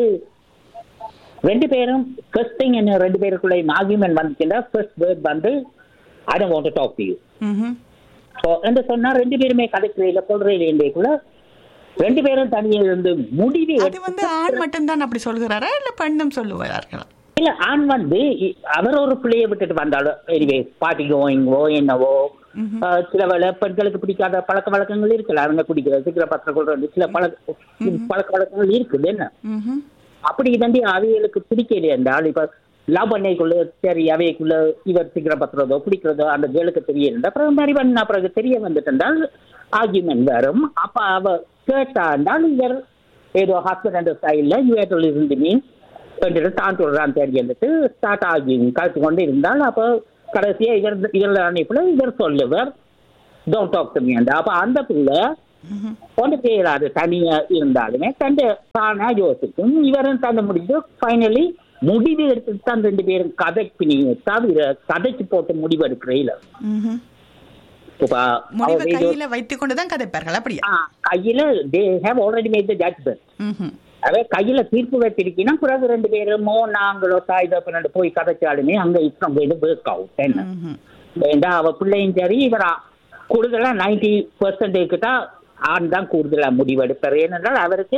ரெண்டு பேரும் ஃபர்ஸ்ட் திங் என்ன ரெண்டு பேருக்குள்ள ஆர்குமெண்ட் வந்துச்சுன்னா ஃபர்ஸ்ட் வேர்ட் வந்து I don't want to talk to you ம்ஹும். ஸோ என்று சொன்னா ரெண்டு பேருமே கதைக்கிறீங்கள சொல்றீங்களேக்குள்ள ரெண்டு பேரும் தனியாக இருந்து முடிவு அது வந்து ஆண் மட்டும்தான் அப்படி சொல்கிறாரா இல்ல பெண்ணும் சொல்லுவார்களா இல்ல ஆண் வந்து இ- அவர் ஒரு பிள்ளையை விட்டுட்டு வந்தாலும் எனிவே பார்ட்டிக்கோ இங்கோ என்னவோ ஆஹ், சில வேளை பெண்களுக்கு பிடிக்காத பழக்க வழக்கங்கள் இருக்குல்ல அவங்க குடிக்கிறது சில பத்திரம் கொள்றது சில பழக்க பழக்க வழக்கங்கள் இருக்குது என்ன ம்ஹும். அப்படி வந்து அவைகளுக்கு பிடிக்கலையே என்றால் இப்ப லவ் பண்ணைக்குள்ள சரி அவைக்குள்ள இவர் சிக்கிற பத்துறதோ பிடிக்கிறதோ அந்த கேளுக்கு தெரியல அப்புறம் மாதிரி பண்ண பிறகு தெரிய வந்துட்டு இருந்தால் ஆர்கியூமெண்ட் வரும் அப்ப அவ கேட்டா என்றால் இவர் ஏதோ ஹஸ்பண்ட் ஸ்டைல்ல you hate to listen to me என்று தான் சொல்றான் தெரிஞ்சுட்டு ஸ்டார்ட் ஆகி கழித்து கொண்டு இருந்தால் அப்போ கடைசியா இவர் இவர் அனுப்பில இவர் சொல்லுவார் டோன்ட் டாக் டு மீ அப்ப அந்த பிள்ளை ஒன்று செய்யறாரு தனியா இருந்தாலுமே தന്റെ தானா யோசிக்கும் இவரும் தந்த முடிவு ஃபைனலி முடிவு எடுத்துட்டு தான் ரெண்டு பேரும் கதைக்கு நீங்க தவிர கதைக்கு போட்டு முடிவு எடுக்கிற இல்ல ம்ஹும். இப்ப முடிவை அவர் இது- கையில வைத்துக் கொண்டுதான் கதைப்பார்கள் அப்படியா ஆ, கையில they have already made the judgement ம்ஹும். அதே கையில தீர்ப்பு வச்சிருக்கீங்கன்னா பிறகு ரெண்டு பேருமோ நாங்களோ தாய் தப்பனு போய் கதைச்சாலுமே அங்க இப்போ இது ஒர்க் அவுட் என்ன ம்ஹும். வேண்டா அவ பிள்ளையும் சரி இவர் கூடுதலா நைன்டி பர்சன்டேஜ் தான் ஆண் தான் கூடுதலா முடிவெடுப்பார் ஏனென்றால் அவருக்கு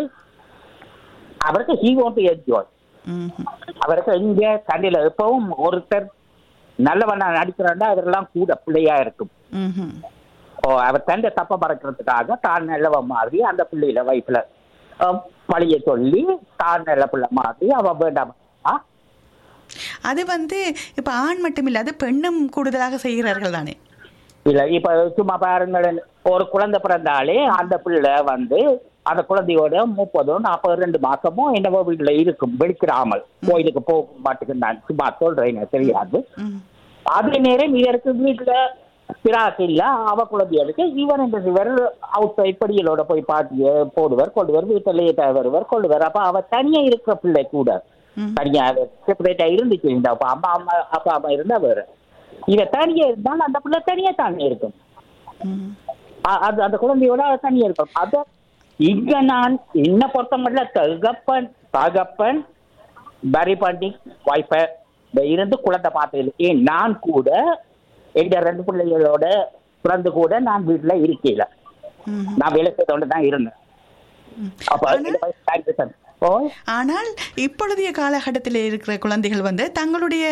அவருக்கு ஹீ வாண்ட் டு என்ஜாய் ம்ஹும். அவருக்கு இங்க தண்ணியில எப்பவும் ஒருத்தர் நல்லவனா நடிக்கிறாண்டா அவரெல்லாம் கூட பிள்ளையா இருக்கும் ம்ஹும். ஓ அவர் தண்டை தப்ப மறக்கிறதுக்காக தான் நல்லவ மாதிரி அந்த பிள்ளையில வயிற்றுல பழிய சொல்லி தான் நல்ல பிள்ளை மாதிரி அவ வேண்டாம் ஆ அது வந்து இப்ப ஆண் மட்டும் இல்லாத பெண்ணும் கூடுதலாக செய்கிறார்கள் தானே இல்ல இப்ப சும்மா பாருங்களேன் ஒரு குழந்தை பிறந்தாலே அந்த பிள்ளை வந்து அந்த குழந்தையோட முப்பதோ நாற்பது ரெண்டு மாசமோ என்னவோ வீட்டுல இருக்கும் வெளிக்கிடாமல் கோயிலுக்கு போக மாட்டேங்குது நான் சும்மா சொல்றேன் எனக்கு தெரியாது ம். அதே நேரம் இவருக்கு வீட்டுல பிராக்கு இல்ல அவ குழந்தைகளுக்கு இவர் இந்த இவர் அவுட் சைட் படிகளோட போய் பாட்டிய போடுவர் கொள்ளுவர் வீட்டுல லேட்டா வருவர் கொள்ளுவர் அப்ப அவ தனியா இருக்கிற பிள்ளை கூட ம். தனியா செப்பரேட்டா இருந்துச்சு இந்த அப்ப அம்மா அம்மா அப்பா அம்மா இருந்தா வேற இவ தனியா இருந்தால் அந்த பிள்ளை தனியா தானே இருக்கும் ம். அ- அது அந்த குழந்தையோட அது தனியா இருக்கும் அத இங்க நான் என்ன பொறுத்த மட்டும் தகப்பன் தகப்பன் பரி பண்ணி வாய்ப்ப இருந்து குழந்தை பார்த்தது ஏன் நான் கூட எங்க ரெண்டு பிள்ளைகளோட பிறந்து கூட நான் வீட்டுல இருக்கல ம். நான் வேலை செய்தோண்டு தான் இருந்தேன் அப்ப ஆனா- ஓ ஆனால் இப்பொழுதைய காலகட்டத்தில் இருக்கிற குழந்தைகள் வந்து தங்களுடைய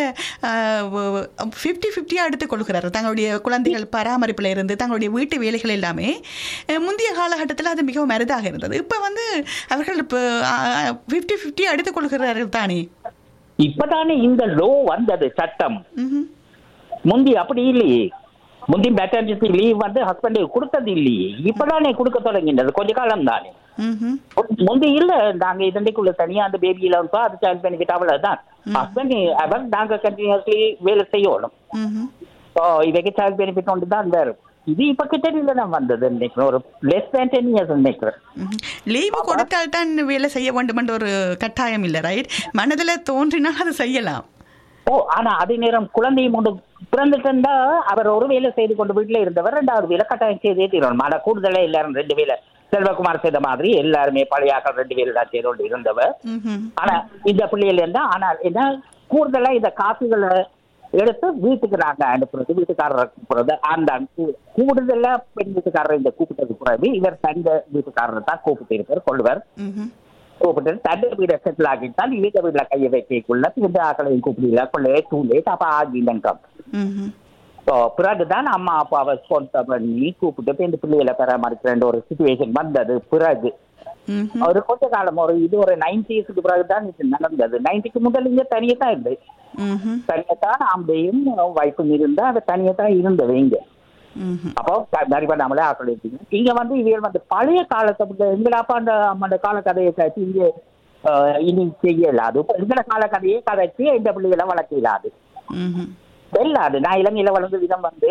ஃபிஃப்டி ஃபிஃப்டியாக எடுத்துக்கொள்கிறார்கள் தங்களுடைய குழந்தைகள் பராமரிப்பில் இருந்து தங்களுடைய வீட்டு வேலைகள் எல்லாமே அஹ், முந்தைய காலகட்டத்தில் அது மிகவும் அரிதாக இருந்தது இப்போ வந்து அவர்கள் இப்போ ஃபிஃப்டி ஃபிஃப்டியாக எடுத்துக்கொள்கிறார்கள் தானே இப்பதானே இந்த லோ வந்தது சட்டம் ம்ஹும். முந்தி அப்படி இல்லையே முந்தி மெட்டர்னிட்டி லீவ் வந்து ஹஸ்பண்டுக்கு கொடுத்தது இல்லையே இப்பதானே கொடுக்க தொடங்கினது கொஞ்ச காலம் தானே ம்ஹும். முந்தி இல்ல நாங்க இதண்டைக்குள்ள தனியா அந்த பேபி இல்லாம அது சைல்ட் பெனிஃபிட் அவ்வளவுதான் ஹஸ்பண்ட் அவர் நாங்க கண்டினியூஸ்லி வேலை செய்யணும் ம்ஹும். ஓ இவைக்கு சைல்ட் பெனிஃபிட் ஒன்று தான் வேறு இது இப்ப கிட்ட தான் வந்தது நினைக்கிறேன் ஒரு லெஸ் தேன் டென் இயர்ஸ் நினைக்கிறேன் ம்ஹும். லீவு கொடுத்தால் தான் வேலை செய்ய வேண்டும் என்ற ஒரு கட்டாயம் இல்லை ரைட் மனதில் தோன்றினால் அதை செய்யலாம் ஓ ஆனா அதே நேரம் குழந்தையும் கொண்டு பிறந்துட்டு இருந்தா அவர் ஒரு வேலை செய்து கொண்டு வீட்டுல இருந்தவர் ரெண்டாவது வேலை கட்டாயம் செய்தே தீரணும் ஆனா கூடுதலா எல்லாரும் ரெண்டு வேலை செல்வகுமார் செய்த மாதிரி எல்லாருமே பழையாக்கள் ரெண்டு வேலை தான் செய்து கொண்டு இருந்தவர் ம்ஹும். ஆனா இந்த பிள்ளைகள் இருந்தா ஆனால் என்ன கூடுதலா இந்த காசுகளை எடுத்து வீட்டுக்கு நாங்க அனுப்புறது வீட்டுக்காரரை கூப்பிடுறது அந்த கூ- கூடுதலா பெண் வீட்டுக்காரரை இந்த கூப்பிட்டது பிறகு இவர் தந்த வீட்டுக்காரரை தான் கூப்பிட்டு இருப்பார் கொள்வர் ம்ஹும். கூப்பிட்டு தந்த வீடை செட்டில் ஆகிட்டால் வீட்டு வீட்டுல கையை வைக்கக்குள்ள இந்த ஆக்களையும் கூப்பிடல பிள்ளைய டூ லேட் அப்ப ஆகிலங்கம் ம்ஹும். ஸோ பிறகுதான் அம்மா அப்பாவை ஸ்பான்சர் பண்ணி கூப்பிட்டு போய் இந்த பிள்ளைகளை பராமரிக்கிற ஒரு சுச்சுவேஷன் வந்தது பிறகு ம்ஹும். ஒரு கொஞ்ச காலம் ஒரு இது ஒரு நைன்டிஸுக்கு பிறகுதான் இது நடந்தது நைன்டிக்கு முதல் இங்க தனியே தான் இருந்தது ம்ஹும். தனியத்தான் ஆம்பளையும் வைஃபும் இருந்தா அது தனியே தான் இருந்தது இங்க ம்ஹும். அப்போ நிறைய பண்ணாமலே ஆக்கள் இருக்கீங்க இங்க வந்து இவங்க வந்து பழைய காலத்தை பத்தி எங்களை அப்பா அந்த அம்மாண்ட கால கதையை கழிச்சு இங்க ஆஹ், இனி செய்யலாது இப்போ எங்களை கால கதையை கதைச்சு இந்த பிள்ளைகளை வளர்க்க இயலாது ம்ஹும். வெல்லாது நான் இலங்கையில வளர்ந்த விதம் வந்து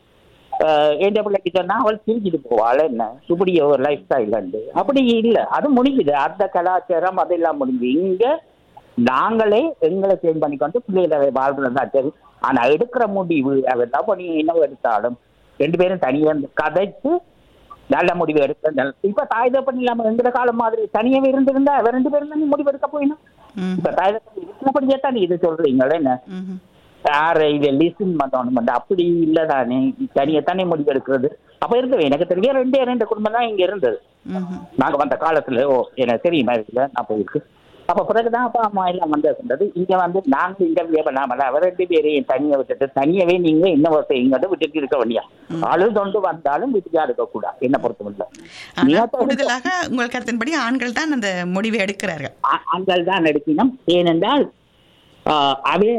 ஆஹ், எந்த பிள்ளைக்கு சொன்னா அவள் சிரிச்சிட்டு போவாள் என்ன இப்படி ஒரு லைஃப் ஸ்டைல் வந்து அப்படி இல்ல அது முடிஞ்சுது அந்த கலாச்சாரம் அதெல்லாம் முடிஞ்சு இங்க நாங்களே எங்களை சேஞ்ச் பண்ணிக்கொண்டு பிள்ளைகளை வாழ்றதா சரி ஆனா எடுக்கிற முடிவு அதெல்லாம் பண்ணி என்ன எடுத்தாலும் ரெண்டு பேரும் தனியா இருந்து கதைச்சு நல்ல முடிவு எடுக்க நல்ல இப்ப தாய் தப்பன் இல்லாம எந்த காலம் மாதிரி தனியாவே இருந்திருந்தா அவ ரெண்டு பேரும் தான் முடிவு எடுக்க போயிடும் ம்ஹும். இப்ப தாய் தப்பன் இருக்கிறபடியே தான் இது சொல்றீங்களே என்ன ம்ஹும். யார இதை லிசன் பண்ணணும் அப்படி இல்லதானே தனியா தானே முடிவு எடுக்கிறது அப்ப இருந்தது எனக்கு தெரிய ரெண்டே ரெண்டு குடும்பம் தான் இங்க இருந்தது ம்ஹும். நாங்க வந்த காலத்துல ஓ எனக்கு தெரியுமா இதுல நான் போயிருக்கு அப்ப பிறகுதான் அப்பா அம்மா எல்லாம் வந்து இருந்தது இங்க வந்து நாங்க இன்டர்வியூ பண்ணாமல அவர் ரெண்டு பேரையும் தனியா விட்டுட்டு தனியாவே நீங்க என்ன செய்யுங்க விட்டுட்டு இருக்க வேண்டியா அழுதொண்டு வந்தாலும் வீட்டுக்கா இருக்க கூடாது என்ன பொறுத்தவரை ஆனா கூடுதலாக உங்கள் கருத்தின்படி ஆண்கள் தான் அந்த முடிவை எடுக்கிறார்கள் ஆண்கள் தான் எடுக்கணும் ஏனென்றால் ஆஹ், அவே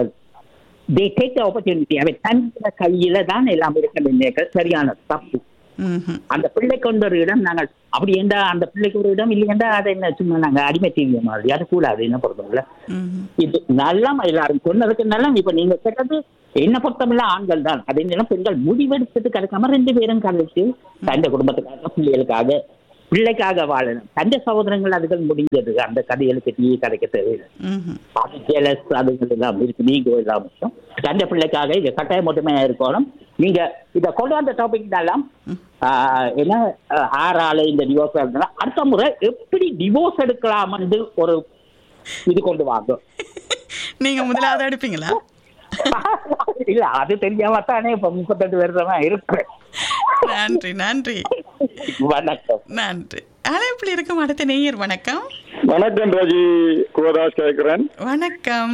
தே டேக் த ஆப்பர்ச்சுனிட்டி அவை தன் கையில தான் எல்லாம் இருக்க வேண்டிய சரியான தப்பு ம்ஹும். அந்த பிள்ளைக்கு கொண்ட ஒரு இடம் நாங்கள் அப்படி என்றா அந்த பிள்ளைக்கு ஒரு இடம் இல்லையென்றா அதை என்ன சும்மா நாங்க அடிமை தீவிய மாதிரி அது கூடாது என்ன பொறுத்தவரை ம்ஹும். இது நல்லா எல்லாரும் சொன்னதுக்கு நல்லா இப்ப நீங்க கேட்டது என்ன பொறுத்தமில்ல ஆண்கள் தான் அதே நேரம் பெண்கள் முடிவெடுத்துட்டு கிடைக்காம ரெண்டு பேரும் கலைச்சு தந்த குடும்பத்துக்காக பிள்ளைகளுக்காக பிள்ளைக்காக வாழணும் தந்த சகோதரங்கள் அதுகள் முடிஞ்சது அந்த கதைகளுக்கு நீ கதைக்க தேவையில்லை ம்ஹும். அது jealous அதுகள் எல்லாம் இருக்கு நீங்க எல்லாம் விஷயம் தந்த பிள்ளைக்காக இது கட்டாயம் மட்டுமே இருக்கணும் நீங்க இத கொண்டு வந்த டாபிக் எல்லாம் ஆஹ், என்ன ஆஹ், ஆறால இந்த டிவோர்ஸ் அடுத்த முறை எப்படி டிவோர்ஸ் எடுக்கலாம்னு ஒரு இது கொண்டு வாங்க நீங்க முதலாவது எடுப்பீங்களா இல்ல அது தெரியாம தானே இப்ப முப்பத்தெட்டு வருஷமா இருக்கு நன்றி நன்றி வணக்கம் நன்றி அழைப்பில் இருக்கும் அடுத்த நேயர் வணக்கம் வணக்கம் ராஜி குவதாஸ் கேட்கிறேன் வணக்கம்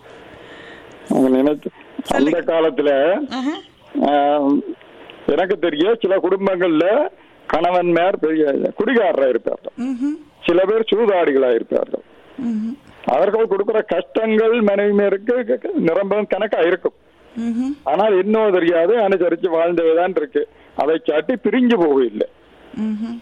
அவங்க நினைச்சு அந்த காலத்துல ஆஹா. ஆம், எனக்கு தெரிய சில குடும்பங்கள்ல கணவன்மார் பெரிய குடிகாரரா இருப்பார்கள் ம்ஹும். சில பேர் சூதாடிகளா இருப்பார்கள் ம்ஹும். அவர்கள் கொடுக்கிற கஷ்டங்கள் மனைவியருக்கு நிரம்ப கணக்கா இருக்கும் ம்ஹும். ஆனால் இன்னும் தெரியாது அனுசரிச்சு வாழ்ந்ததுதான் இருக்கு அதை காட்டி பிரிஞ்சு போகவில்லை ம்ஹும்.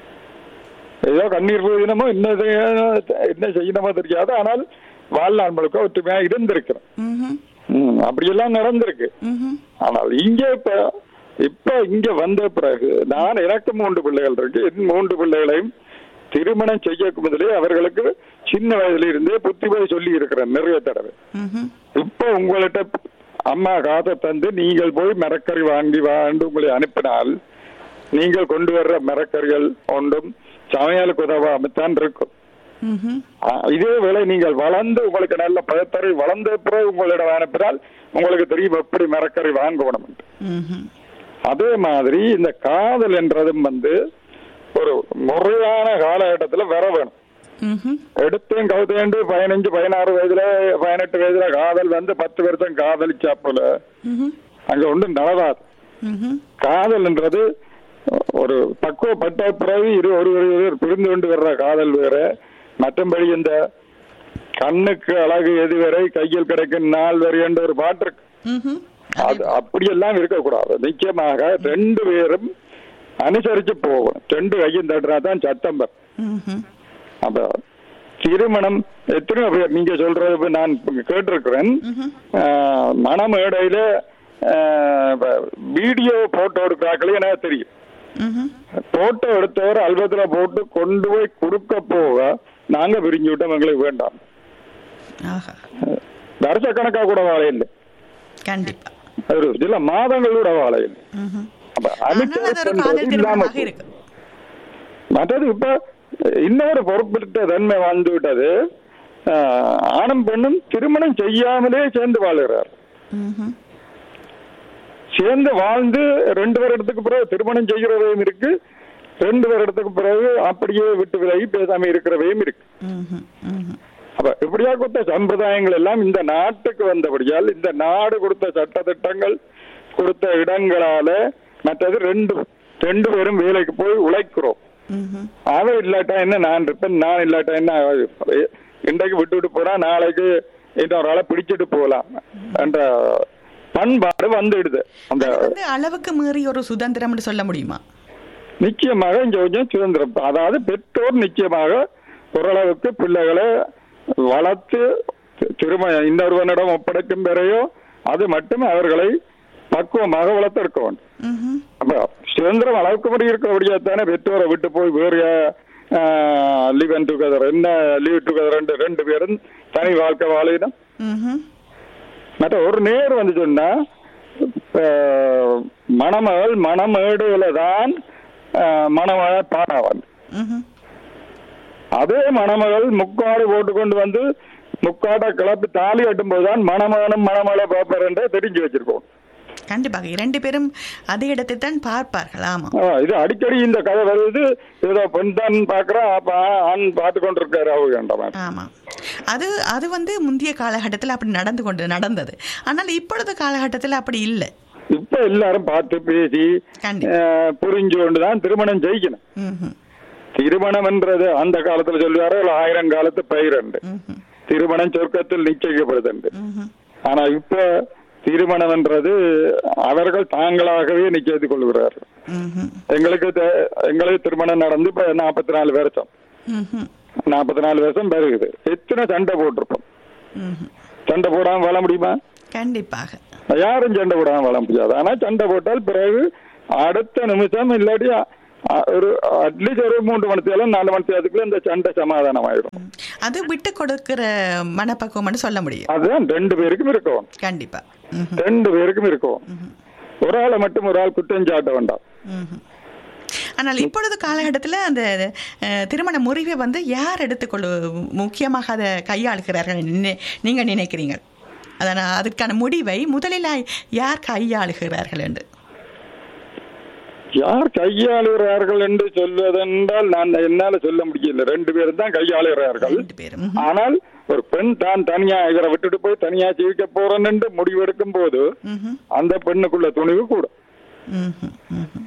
ஏதோ கண்ணீர் போயினமோ என்ன செய்ய- என்ன செய்யணுமோ தெரியாது ஆனால் வாழ்நாள் முழுக்க ஒற்றுமையா இருந்திருக்கிறோம் ம்ஹும். ம், அப்படியெல்லாம் நடந்திருக்கு ம்ஹும். ஆனால் இங்க இப்ப இப்ப இங்க வந்த பிறகு நான் எனக்கு மூன்று பிள்ளைகள் இருக்கு என் மூன்று பிள்ளைகளையும் திருமணம் செய்யக்கு முதலே அவர்களுக்கு சின்ன வயதுல இருந்தே புத்திமதி சொல்லி இருக்கிறேன் நிறைய தடவை ம்ஹும். இப்ப உங்கள்கிட்ட அம்மா காசை தந்து நீங்கள் போய் மரக்கறி வாங்கி வாண்டு உங்களை அனுப்பினால் நீங்கள் கொண்டு வர்ற மரக்கறிகள் ஒன்றும் சமையலுக்கு உதவாமத்தான் இருக்கும் ம்ஹும். ஆ, இதே வேளை நீங்கள் வளர்ந்து உங்களுக்கு நல்ல பழத்தறி வளர்ந்த பிறகு உங்களிடம் அனுப்பினால் உங்களுக்கு தெரியும் எப்படி மரக்கறி வாங்கணும் என்று. ம்ஹும். அதே மாதிரி இந்த காதல் என்றதும் வந்து ஒரு முறையான காலகட்டத்துல வர வேணும் ம்ஹும். எடுத்தேன் கவுத்தேண்டு பதினஞ்சு பதினாறு வயதுல பதினெட்டு வயதுல காதல் வந்து பத்து வருஷம் காதலிச்சா போல ம்ஹும். அங்க ஒன்றும் நடவாது ம்ஹும். காதல் என்றது ஒரு பக்குவப்பட்ட பிறகு இரு ஒரு ஒருவர் புரிந்து கொண்டு வர்ற காதல் வேற மற்றபடி இந்த கண்ணுக்கு அழகு எது வரை கையில் கிடைக்கும் நாள் வரை என்ற ஒரு பாட்டு இருக்கு ம்ஹும். அது அப்படியெல்லாம் இருக்கக்கூடாது நிச்சயமாக ரெண்டு பேரும் அனுசரிச்சு போகணும் ரெண்டு கையும் தட்டுறா தான் சட்டம் வரும். ம்ஹும். அப்ப திருமணம் எத்தனையோ பேர் நீங்க சொல்றது இப்ப நான் கேட்டிருக்கிறேன் ஆஹ், மணமேடையில வீடியோ போட்டோ எடுக்கிறாக்களே எனக்கு தெரியும் ம்ஹும். போட்டோ எடுத்தவர் அல்பத்துல போட்டு கொண்டு போய் கொடுக்க போக நாங்க பிரிஞ்சு விட்டோம் எங்களுக்கு வேண்டாம் ஆஹா வருஷக்கணக்கா கூட வாழை இல்லை கண்டிப்பா ஒரு சில மாதங்கள் கூட வாழை இல்லை ம்ஹும். அப்ப ஆனால் அது ஒரு காதல் அனுசரிப்புன்றது இல்லாம திருமணமாக இருக்கு மற்றது இப்ப இன்னொரு பொறுப்பிட்ட தன்மை வாழ்ந்து விட்டது ஆஹ், ஆணும் பெண்ணும் திருமணம் செய்யாமலே சேர்ந்து வாழுகிறார் ம்ஹும். சேர்ந்து வாழ்ந்து ரெண்டு வருடத்துக்கு பிறகு திருமணம் செய்கிறவையும் இருக்கு ரெண்டு வருடத்துக்கு பிறகு அப்படியே விட்டு விலகி பேசாம இருக்கிறவையும் இருக்கு ம்ஹும். ம்ஹும். அப்ப இப்படியா கொடுத்த சம்பிரதாயங்கள் எல்லாம் இந்த நாட்டுக்கு வந்தபடியால் இந்த நாடு கொடுத்த சட்ட திட்டங்கள் கொடுத்த இடங்களால மற்றது ரெண்டு ரெண்டு பேரும் வேலைக்கு போய் உழைக்கிறோம் ம்ஹும். அவன் இல்லாட்டா என்ன நான் இருப்பேன் நான் இல்லாட்டா என்ன அவ- இன்றைக்கு விட்டு விட்டு போனா நாளைக்கு இன்னொரு ஆளை பிடிச்சிட்டு போகலாம் என்ற பண்பாடு வந்துடுது அந்த அது வந்து அளவுக்கு மீறி ஒரு சுதந்திரம்னு சொல்ல முடியுமா நிச்சயமாக இங்க கொஞ்சம் சுதந்திரம் அதாவது பெற்றோர் நிச்சயமாக ஓரளவுக்கு பிள்ளைகளை வளர்த்து திருமணம் இன்னொருவனிடம் ஒப்படைக்கும் வரையோ அது மட்டும் அவர்களை பக்குவமாக வளர்த்திருக்க வேண்டும் ம்ஹும். அப்ப சுதந்திரம் அளவுக்கு முடி இருக்கிறபடியா தானே பெற்றோரை விட்டு போய் வேறு லிவ் அண்ட் டுகெதர் என்ன லீவ் டுகெதர் ரெண்டு ரெண்டு பேரும் தனி வாழ்க்கை வாழிடும் ம்ஹும். மற்ற ஒரு நேர் வந்து சொன்னா அஹ், மணமகள் மணமேடுல தான் அஹ், மணமகள் பாடாவான் ம்ஹும். அதே மணமகள் முக்காடு போட்டு கொண்டு வந்து முக்காட்டை கிளப்பி தாலி கட்டும்போது தான் மணமகனும் மணமகளை பார்ப்பார் என்று தெரிஞ்சு வச்சிருக்கோம் கண்டிப்பாக இரண்டு பேரும் அதே இடத்தை தான் பார்ப்பார்கள் ஆமா ஆ, இது அடிக்கடி இந்த கதை வருது ஏதோ பெண் தான் பாக்குறா அப்ப ஆண் பார்த்து கொண்டிருக்காரு அவங்க வேண்டாம் ஆமா அது அது வந்து முந்தைய காலகட்டத்தில் அப்படி நடந்து கொண்டு நடந்தது ஆனால் இப்பொழுது காலகட்டத்தில் அப்படி இல்லை இப்ப எல்லாரும் பார்த்து பேசி கண்டிப்பா. அஹ், புரிஞ்சு கொண்டுதான் திருமணம் செய்யணும் ம்ஹும். திருமணம் என்றது அந்த காலத்துல சொல்லுவாரு ஆயிரம் காலத்து பயிரண்டு ம்ஹும். திருமணம் சொர்க்கத்தில் நிச்சயிக்கப்படுதுண்டு ம்ஹும். ஆனா இப்ப திருமணம் என்றது அவர்கள் தாங்களாகவே நிச்சயித்துக் கொள்கிறார்கள் ம்ஹும். எங்களுக்கு தே- எங்களுக்கு திருமணம் நடந்து இப்ப நாற்பத்தி நாலு வருஷம் ம்ஹும். நாற்பத்தி நாலு வருஷம் பெருகுது எத்தனை சண்டை போட்டிருப்போம் ம்ஹும். சண்டை போடாம வாழ முடியுமா கண்டிப்பாக யாரும் சண்டை போடாம வாழ முடியாது ஆனா சண்டை போட்டால் பிறகு அடுத்த நிமிஷம் இல்லாட்டி அ- அ- ஒரு அட்லீஸ்ட் ஒரு மூன்று மணி நேரம் நாலு மணி நேரத்துக்குள்ள இந்த சண்டை சமாதானம் ஆயிடும் ம். அது விட்டு கொடுக்கிற மனப்பக்குவம்னு சொல்ல முடியும் அதுதான் ரெண்டு பேருக்கும் இருக்கும் கண்டிப்பா ம்ஹும். ரெண்டு பேருக்கும் இருக்கும் ஒரு ஆளை மட்டும் ஒரு ஆள் குற்றம் சாட்ட வேண்டாம் ம்ஹும். ஆனால் இப்பொழுது காலகட்டத்தில் அந்த அஹ், திருமண முறிவை வந்து யார் எடுத்துக்கொள்ளு முக்கியமாக அதை கையாளுகிறார்கள் நினை- நீங்க நினைக்கிறீங்க அதனால் அதுக்கான முடிவை முதலில் யார் கையாளுகிறார்கள் என்று யார் கையாளுகிறார்கள் என்று சொல்வதென்றால் நான் என்னால சொல்ல முடியல ரெண்டு பேரும் தான் கையாளுகிறார்கள் ரெண்டு பேரும் ம்ஹும். ஆனால் ஒரு பெண் தான் தனியா இவரை விட்டுட்டு போய் தனியா ஜீவிக்க போறேன்னு என்று முடிவெடுக்கும் போது ம்ஹும். அந்த பெண்ணுக்குள்ள துணிவு கூட ம்ஹும். ம்ஹும்.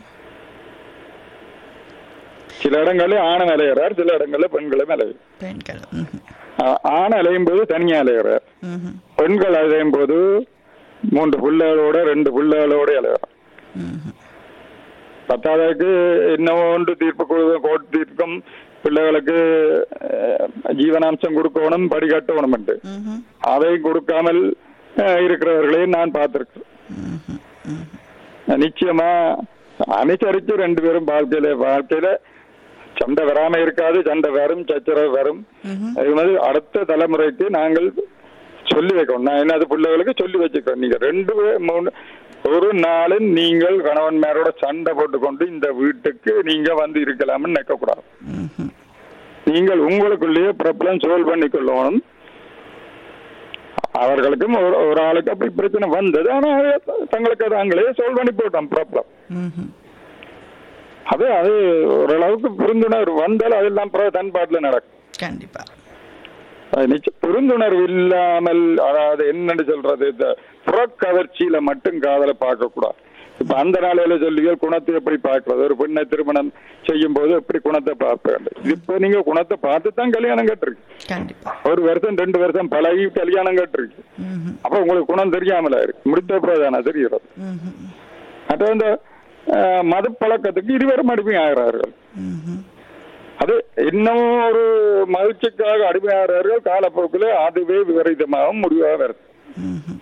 சில இடங்களில் ஆணை அலைகிறார் சில இடங்களில் பெண்களும் அலையும் பெண்கள் ம்ஹும். ஆ- ஆண் அலையும் போது தனியா அலைகிறார் ம்ஹும். பெண்கள் அலையும் போது மூன்று பிள்ளைகளோட ரெண்டு பிள்ளைகளோட அலைகிறார் ம்ஹும். பத்தாவதுக்கு என்னவோ ஒன்று தீர்ப்பு கொடு- கோர்ட் தீர்க்கும் பிள்ளைகளுக்கு அஹ், ஜீவனாம்சம் கொடுக்கணும் படி கட்டணும் என்று ம்ஹும். அதையும் கொடுக்காமல் அஹ், இருக்கிறவர்களையும் நான் பார்த்திருக்கேன் ம்ஹும். ம்ஹும். நிச்சயமா அனுசரிச்சு ரெண்டு பேரும் வாழ்க்கையில வாழ்க்கையில சண்டை வராம இருக்காது சண்டை வரும் சச்சரவு வரும் ம்ஹும். அது மாதிரி அடுத்த தலைமுறைக்கு நாங்கள் சொல்லி வைக்கணும் நான் என்ன அது பிள்ளைகளுக்கு சொல்லி வச்சுக்கிறோம் நீங்க ரெண்டு பே- மூணு ஒரு நாளும் நீங்கள் கணவன்மாரோட சண்டை போட்டுக்கொண்டு இந்த வீட்டுக்கு நீங்க வந்து இருக்கலாம்னு நினைக்க கூடாது ம்ஹும். நீங்கள் உங்களுக்குள்ளேயே ப்ராப்ளம் சால்வ் பண்ணிக்கொள்ளணும் அவர்களுக்கும் ஒரு ஒரு ஆளுக்கு அப்படி பிரச்சனை வந்தது ஆனா அது தங்களுக்கு தாங்களே சால்வ் பண்ணி போட்டோம் ப்ராப்ளம் ம்ஹும். அது அது ஓரளவுக்கு புரிந்துணர்வு வந்தால் அதெல்லாம் பிறகு தன்பாட்டில் நடக்கும் கண்டிப்பா அது நிச்சயம் புரிந்துணர்வு இல்லாமல் அதாவது என்னன்னு சொல்றது இந்த புறக்கவர்ச்சியில மட்டும் காதலை பார்க்க கூடாது இப்ப அந்த நாளையில சொல்லிய குணத்தை எப்படி பார்க்கறது ஒரு பெண்ணை திருமணம் செய்யும் போது எப்படி குணத்தை பார்க்க வேண்டும் இப்ப நீங்க குணத்தை பார்த்து தான் கல்யாணம் கட்டிருக்கு கண்டிப்பா ஒரு வருஷம் ரெண்டு வருஷம் பழகி கல்யாணம் கட்டிருக்கு ம்ஹும். அப்ப உங்களுக்கு குணம் தெரியாமல இருக்கு முடித்த பிரதான தெரிகிறது ம்ஹும். மற்ற இந்த அஹ், மது பழக்கத்துக்கு இருவரும் அடிமை ஆகிறார்கள் ம்ஹும். அது இன்னமும் ஒரு மகிழ்ச்சிக்காக அடிமையாகிறார்கள் காலப்போக்கில் அதுவே விபரீதமாக முடிவாக வருது ம்ஹும்.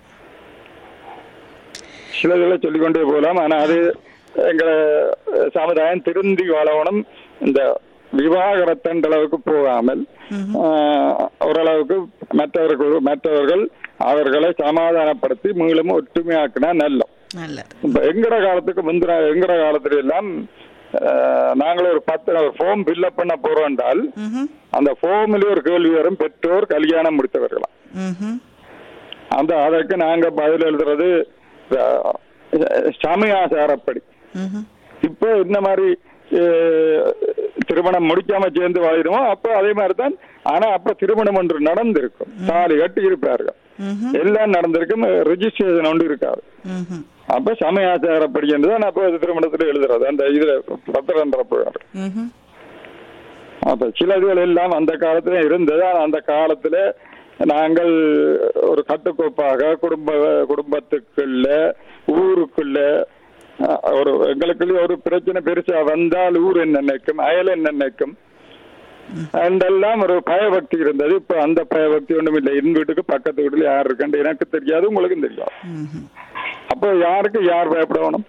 சிலதுகளை சொல்லிக்கொண்டே போகலாம் ஆனா அது எங்களை சமுதாயம் திருந்தி வாழணும் இந்த விவாகரத்தன்ற அளவுக்கு போகாமல் ஆஹ், ஓரளவுக்கு மற்றவர்கள் மற்றவர்கள் அவர்களை சமாதானப்படுத்தி மீண்டும் ஒற்றுமையாக்கினா நல்லம் நல்லது இப்ப எங்கட காலத்துக்கு முந்தின எங்கட காலத்துல எல்லாம் ஆஹ், நாங்கள் ஒரு பத்து ஒரு ஃபார்ம் ஃபில்அப் பண்ண போறோம் என்றால் ம்ஹும். அந்த ஃபார்ம்லயே ஒரு கேள்வி வரும் பெற்றோர் கல்யாணம் முடித்தவர்களாம் ம்ஹும். அந்த அதற்கு நாங்க பதில் எழுதுறது அஹ், சமயாசாரப்படி ம்ஹும். இப்போ இந்த மாதிரி அஹ், திருமணம் முடிக்காம சேர்ந்து வாழிடுமோ அப்ப அதே மாதிரி தான் ஆனா அப்ப திருமணம் ஒன்று நடந்திருக்கும் தாலி கட்டி இருப்பார்கள் ம்ஹும். எல்லாம் நடந்திருக்கும் ரெஜிஸ்ட்ரேஷன் ஒன்று இருக்காது ம்ஹும். அப்ப சமயாச்சாரப்படி என்றுதான் அப்ப அது திருமணத்துல எழுதுறது அந்த இதுல பத்திரன்ற போவார் ம்ஹும். அப்ப சில இதுகள் எல்லாம் அந்த காலத்துல இருந்தது ஆனா அந்த காலத்துல நாங்கள் ஒரு கட்டுக்கோப்பாக குடும்ப குடும்பத்துக்குள்ள ஊருக்குள்ள அஹ், ஒரு எங்களுக்குள்ள ஒரு பிரச்சனை பெருசா வந்தால் ஊர் என்ன நினைக்கும் அயல் என்ன நினைக்கும் அதெல்லாம் ஒரு பயபக்தி இருந்தது இப்ப அந்த பயபக்தி ஒண்ணும் இல்லை என் வீட்டுக்கு பக்கத்து வீட்டுல யார் இருக்குன்னு எனக்கு தெரியாது உங்களுக்கும் தெரியாது ம்ஹும். அப்போ யாருக்கு யார் பயப்படணும்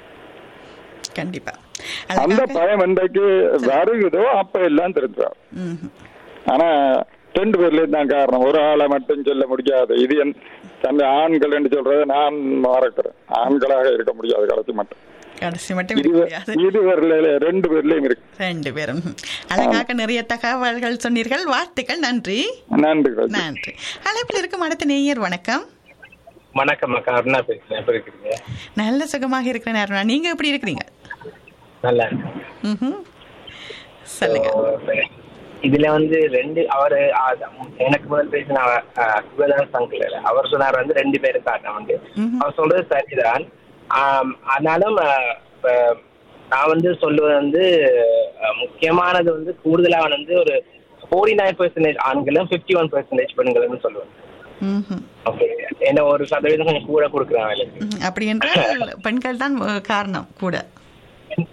கண்டிப்பா அந்த அழகாக பயம் என்றைக்கு வருகுதோ அப்ப எல்லாம் தெரிஞ்சார் ம்ஹும். ஆனா ரெண்டு பேர்லயும் தான் காரணம் ஒரு ஆளை மட்டும் சொல்ல முடியாது இது என் தன்னை ஆண்கள் என்று சொல்றதை நான் மறக்கிறேன் ஆண்களாக இருக்க முடியாது கடைசி மட்டும் கடைசி மட்டும் இது இருக்க முடியாது இது பேர்ல ரெண்டு பேர்லயும் இருக்கு ரெண்டு பேரும் அழகாக நிறைய தகவல்கள் சொன்னீர்கள் வாழ்த்துக்கள் நன்றி நன்றி ராஜி. நன்றி அழைப்பில் இருக்கும் அடுத்த நேயர் வணக்கம் வணக்கம் அக்கா அருணா பேசுறேன் எப்படி இருக்கீங்க நல்ல சுகமாக இருக்கிறேன் அருணா நீங்க எப்படி இருக்கிறீங்க நல்லா ம்ஹும். சொல்லுங்க இருக்கேன். இதுல வந்து ரெண்டு அவரு ஆ, எனக்கு முதல் பேசின அஹ், சிவதாஸ் அங்கிள் அவர் சொன்னார் வந்து ரெண்டு பேரும் காரணம் வந்து ம்ஹும். அவர் சொல்றது சரிதான் ஆம், ஆனாலும் அஹ், இப்ப நான் வந்து சொல்லுவது வந்து அஹ், முக்கியமானது வந்து கூடுதலா வந்து ஒரு ஃபோர்ட்டி நைன் பெர்சன்டேஜ் ஆண்களும் ஃபிஃப்டி ஒன் பெர்சன்டேஜ் பெண்களும் சொல்லுவேன் ம்ஹும். ஓகே என்ன ஒரு சதவீதம் கொஞ்சம் கூட கொடுக்குறாங்க வேலைக்கு ம்ஹும். அப்படி என்றால் பெண்கள் தான் அஹ், காரணம் கூட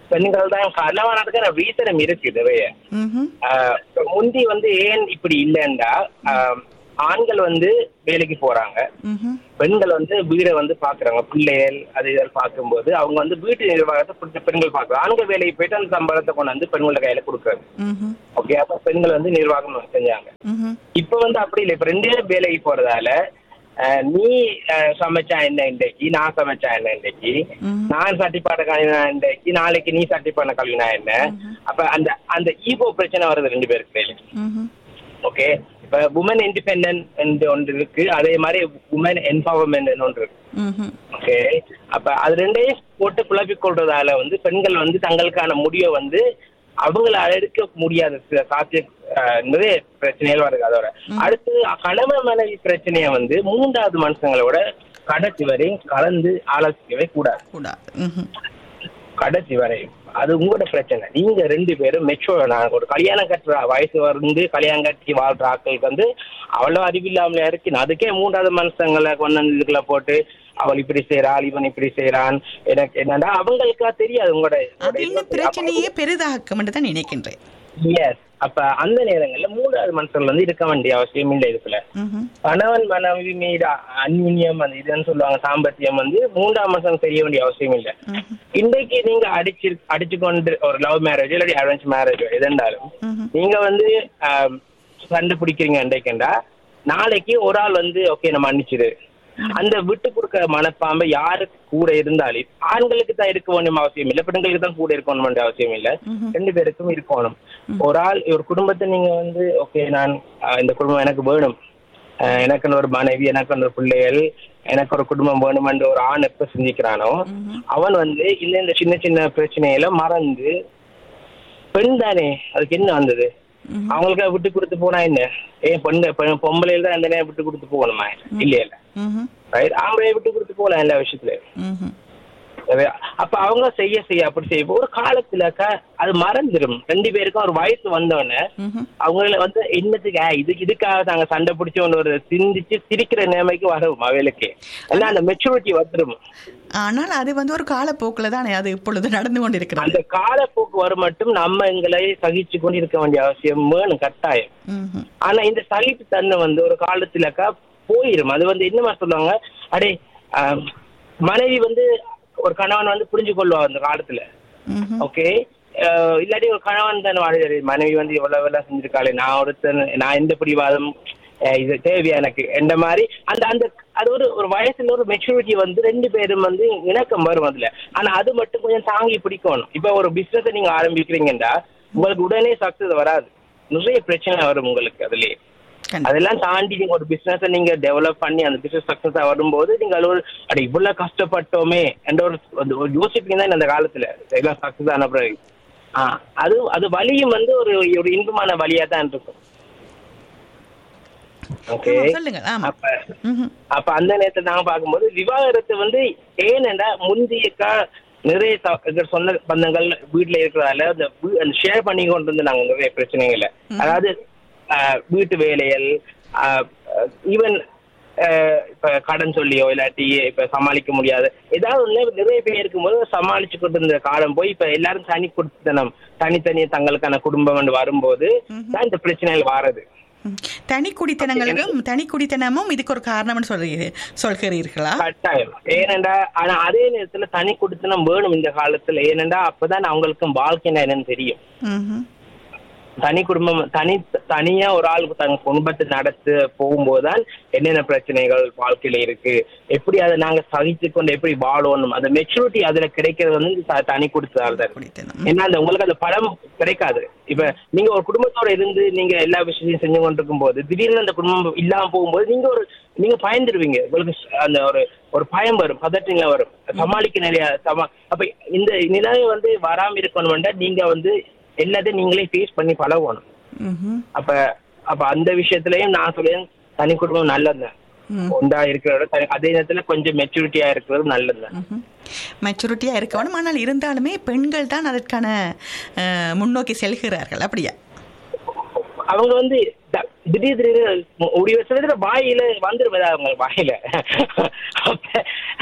பெண்கள் தான் கணவனதுக்கான ரீசனம் இருக்கு நிறைய ம்ஹும். ஆஹ் முந்தி வந்து ஏன் இப்படி இல்லைன்னா ஆஹ் ஆண்கள் வந்து வேலைக்கு போறாங்க ம்ஹும். பெண்கள் வந்து வீடை வந்து பாக்குறாங்க பிள்ளைகள் அது இதெல்லாம் பார்க்கும்போது அவங்க வந்து வீட்டு நிர்வாகத்தை பெண்- பெண்கள் பாக்குறாங்க ஆண்கள் வேலைக்கு போயிட்டு அந்த சம்பளத்தை கொண்டு வந்து பெண்களோட கையில கொடுக்குறாங்க ம்ஹும். ஓகே அப்ப பெண்கள் வந்து நிர்வாகம் செஞ்சாங்க ம்ஹும். இப்ப வந்து அப்படி இல்லை இப்ப ரெண்டு பேரும் வேலைக்கு போறதால அஹ், நீ அஹ், சமைச்சா என்ன இன்றைக்கு நான் சமைச்சா என்ன இன்றைக்கு நான் சட்டி பாட்ட கழுவினா இன்றைக்கு நாளைக்கு நீ சட்டி பண்ண கழுவினா என்ன அப்ப அந்த அந்த ஈகோ பிரச்சனை வருது ரெண்டு பேருக்கு இடையில ம்ஹும். ஓகே இப்ப உமன் இண்டிபெண்டன்ட் என்று ஒன்று இருக்கு அதே மாதிரி உமன் என்பவர்மெண்ட் ஒன்று இருக்கு ம்ஹும். ஓகே அப்ப அது ரெண்டையும் போட்டு குழப்பிக் கொள்றதால வந்து பெண்கள் வந்து தங்களுக்கான முடிவை வந்து அவங்கள எடுக்க முடியாத சில சாத்திய அஹ், நிறைய பிரச்சனைகள் வருது அதோட அடுத்து கணவன் மனைவி பிரச்சனையை வந்து மூன்றாவது மனுஷங்களோட கடைசி வரை கலந்து ஆலோசிக்கவே கூடாது கூடாது ம்ஹும். கடைசி வரை அது உங்களோட பிரச்சனை நீங்க ரெண்டு பேரும் மெச்சூர் நான் ஒரு கல்யாணம் கட்டுற வயசு வந்து கல்யாணம் கட்டி வாழ்ற ஆட்களுக்கு வந்து அவ்வளவு அறிவில்லாமல இருக்கு அதுக்கே மூன்றாவது மனுஷங்களை கொண்டு வந்து இதுக்குள்ள போட்டு அவள் இப்படி செய்யறாள் இவன் இப்படி செய்யறான் எனக்கு என்னடா அவங்களுக்கா தெரியாது உங்களோட அது இன்னும் பிரச்சனையே பெரிதாக்கும் என்று தான் நினைக்கின்றேன் எஸ் அப்ப அந்த நேரங்கள்ல மூன்றாவது மனுஷங்கள் வந்து இருக்க வேண்டிய அவசியம் இல்லை இதுக்குள்ள ம்ஹும். கணவன் மனைவி மீது அந்யுன்யம் அந்த இதுன்னு சொல்லுவாங்க சாம்பத்தியம் வந்து மூன்றாம் மாசம் தெரிய வேண்டிய அவசியம் இல்லை இன்றைக்கு நீங்க அடிச்சு அடிச்சு கொண்டு ஒரு லவ் மேரேஜ் இல்லாட்டி அரேஞ்ச் மேரேஜ் எதுண்டாலும் ம்ஹும். நீங்க வந்து ஆம், சண்டை பிடிக்கிறீங்க இன்றைக்குண்டா நாளைக்கு ஒரு ஆள் வந்து ஓகே நம்ம மன்னிச்சிடு அந்த விட்டு கொடுக்கிற மனப்பாம்பை யாருக்கு கூட இருந்தாலும் ஆண்களுக்கு தான் இருக்க வேண்டிய அவசியம் இல்லை பெண்களுக்கு தான் கூட இருக்க வேண்டிய அவசியம் இல்லை ரெண்டு பேருக்கும் இருக்கணும் ஒரு ஆள் ஒரு குடும்பத்தை நீங்க வந்து ஓகே நான் ஆஹ், இந்த குடும்பம் எனக்கு வேணும் ஆஹ், எனக்குன்னு ஒரு மனைவி எனக்குன்னு ஒரு பிள்ளைகள் எனக்கு ஒரு குடும்பம் வேணுமென்ற ஒரு ஆண் எப்ப சிந்திக்கிறானோ அவன் வந்து இந்த இந்த சின்ன சின்ன பிரச்சனையில மறந்து பெண் தானே அதுக்கு என்ன வந்தது அவங்களுக்கு விட்டு கொடுத்து போனா என்ன ஏன் பொண்ணு பெண் பொம்பளையில தான் அந்த நேரம் விட்டு கொடுத்து போகணுமா இல்லையா இல்ல ம்ஹும். ரைட் ஆம்பளைய விட்டு கொடுத்து போகலாம் எல்லா விஷயத்துலயும் ம்ஹும். அப்ப அவங்க செய்ய செய்ய அப்படி செய்ய ஒரு காலத்துலக்க அது மறந்துடும் ரெண்டு பேருக்கும் ஒரு வயசு வந்தோடனே ம்ஹும். அவங்கள வந்து என்னத்துக்கு ஆ, இது இதுக்காக நாங்க சண்டை பிடிச்சு ஒன்று ஒரு சிந்திச்சு சிரிக்கிற நிலைமைக்கு வரும் அவளுக்கு ஏன்னா அந்த மெச்சூரிட்டி வந்துடும் ஆனால் அது வந்து ஒரு காலப்போக்கில் தானே அது இப்பொழுது நடந்து கொண்டிருக்கிறது அந்த காலப்போக்கு வரும் மட்டும் நம்ம எங்களை சகிச்சு கொண்டு இருக்க வேண்டிய அவசியம் வேணும் கட்டாயம் ம்ஹும். ஆனா இந்த சகிப்பு தன்மை வந்து ஒரு காலத்துலக்கா போயிடும் அது வந்து என்ன மாதிரி சொல்லுவாங்க அடே ஆம், மனைவி வந்து ஒரு கணவன் வந்து புரிஞ்சு கொள்வா அந்த காலத்துல ம்ஹும். ஓகே இல்லாட்டி ஒரு கணவன் தான் வாழ மனைவி வந்து இவ்வளவு எல்லாம் செஞ்சிருக்காளே நான் ஒருத்தன் நான் எந்த பிடிவாதம் அஹ், இது தேவையா எனக்கு இந்த மாதிரி அந்த அந்த அது ஒரு ஒரு வயசுல ஒரு மெச்சூரிட்டி வந்து ரெண்டு பேரும் வந்து இணக்கம் வரும் அதுல ஆனா அது மட்டும் கொஞ்சம் தாங்கி பிடிக்கணும் இப்ப ஒரு பிசினஸ் நீங்க ஆரம்பிக்கிறீங்கன்னா உங்களுக்கு உடனே சக்சஸ் வராது நிறைய பிரச்சனை வரும் உங்களுக்கு அதுலயே கண்டிப்பா. அதெல்லாம் தாண்டி நீங்க ஒரு பிசினஸ் நீங்க டெவலப் பண்ணி அந்த பிசினஸ் சக்சஸா வரும்போது நீங்க அது ஒரு அட இவ்வளவு கஷ்டப்பட்டோமே என்ற ஒரு அந்த ஒரு யோசிப்பீங்க தான் அந்த காலத்துல எல்லாம் சக்சஸ் ஆன பிறகு ஆ அது அது வலியும் வந்து ஒரு ஒரு இன்பமான வழியா தான் இருக்கும் ஓகே ஆமா, சொல்லுங்க ஆமா அப்ப ம்ஹும். அப்ப அந்த நேரத்துல நாங்க பார்க்கும்போது விவாகரத்து வந்து ஏனென்றா முந்தையக்கா நிறைய த- இது சொந்த பந்தங்கள் வீட்டுல இருக்கிறதால அந்த வீ- அந்த ஷேர் பண்ணி கொண்டு வந்து நாங்க நிறைய பிரச்சனைகளை அதாவது ஆஹ், வீட்டு வேலைகள் ஈவன் இப்ப கடன் சொல்லியோ இல்லாட்டி இப்ப சமாளிக்க முடியாது ஏதாவது ஒண்ணு நிறைய பேர் இருக்கும்போது சமாளிச்சு கொண்டு இருந்த காலம் போய் இப்ப எல்லாரும் தனி கொடுத்தனம் தனித்தனியே தங்களுக்கான குடும்பம் வந்து வரும்போது தான் இந்த பிரச்சனைகள் வாரது ம். தனி குடித்தனங்களுக்கும் தனி குடித்தனமும் இதுக்கு ஒரு காரணம்னு சொல்றீங்க சொல்கிறீர்களா கட்டாயம் ஏனென்றா ஆனா அதே நேரத்துல தனி குடித்தனம் வேணும் இந்த காலத்துல ஏனென்றா அப்பதான் அவங்களுக்கும் வாழ்க்கைனா என்னன்னு தெரியும் ம்ஹும். தனி குடும்பம் தனி தனியா ஒரு ஆள் தங்க குடும்பத்தை நடத்து போகும்போதுதான் என்னென்ன பிரச்சனைகள் வாழ்க்கையில இருக்கு எப்படி அதை நாங்க சகிச்சு கொண்டு எப்படி வாழணும் அந்த மெச்சூரிட்டி அதுல கிடைக்கிறது வந்து த- தனி குடித்ததால் தான் குடித்தனம் ஏன்னா அந்த உங்களுக்கு அந்த படம் கிடைக்காது இப்ப நீங்க ஒரு குடும்பத்தோட இருந்து நீங்க எல்லா விஷயத்தையும் செஞ்சு கொண்டிருக்கும் போது திடீர்னு அந்த குடும்பம் இல்லாம போகும்போது நீங்க ஒரு நீங்க பயந்துருவீங்க உங்களுக்கு ஸ்- அந்த ஒரு ஒரு பயம் வரும் பதட்டங்க வரும் சமாளிக்க நிறைய சமா அப்ப இந்த நிலைமை வந்து வராம இருக்கணும்னா நீங்க வந்து எல்லாத்தையும் நீங்களே ஃபேஸ் பண்ணி பழகணும் ம்ஹும். அப்ப அப்ப அந்த விஷயத்துலயும் நான் சொல்லுவேன் தனி குடும்பம் நல்லது ம். ஒன்றா இருக்கிறத தனி- அதே நேரத்துல கொஞ்சம் மெச்சூரிட்டியா இருக்கிறது நல்லது மெச்சூரிட்டியா இருக்க வேணும் ஆனால் இருந்தாலுமே பெண்கள் தான் அதற்கான அஹ், முன்னோக்கி செல்கிறார்கள் அப்படியா அவங்க வந்து த- திடீர் திடீர்னு ஒரு வருஷத்துல வாயில வந்துருவதா அவங்க வாயில அப்ப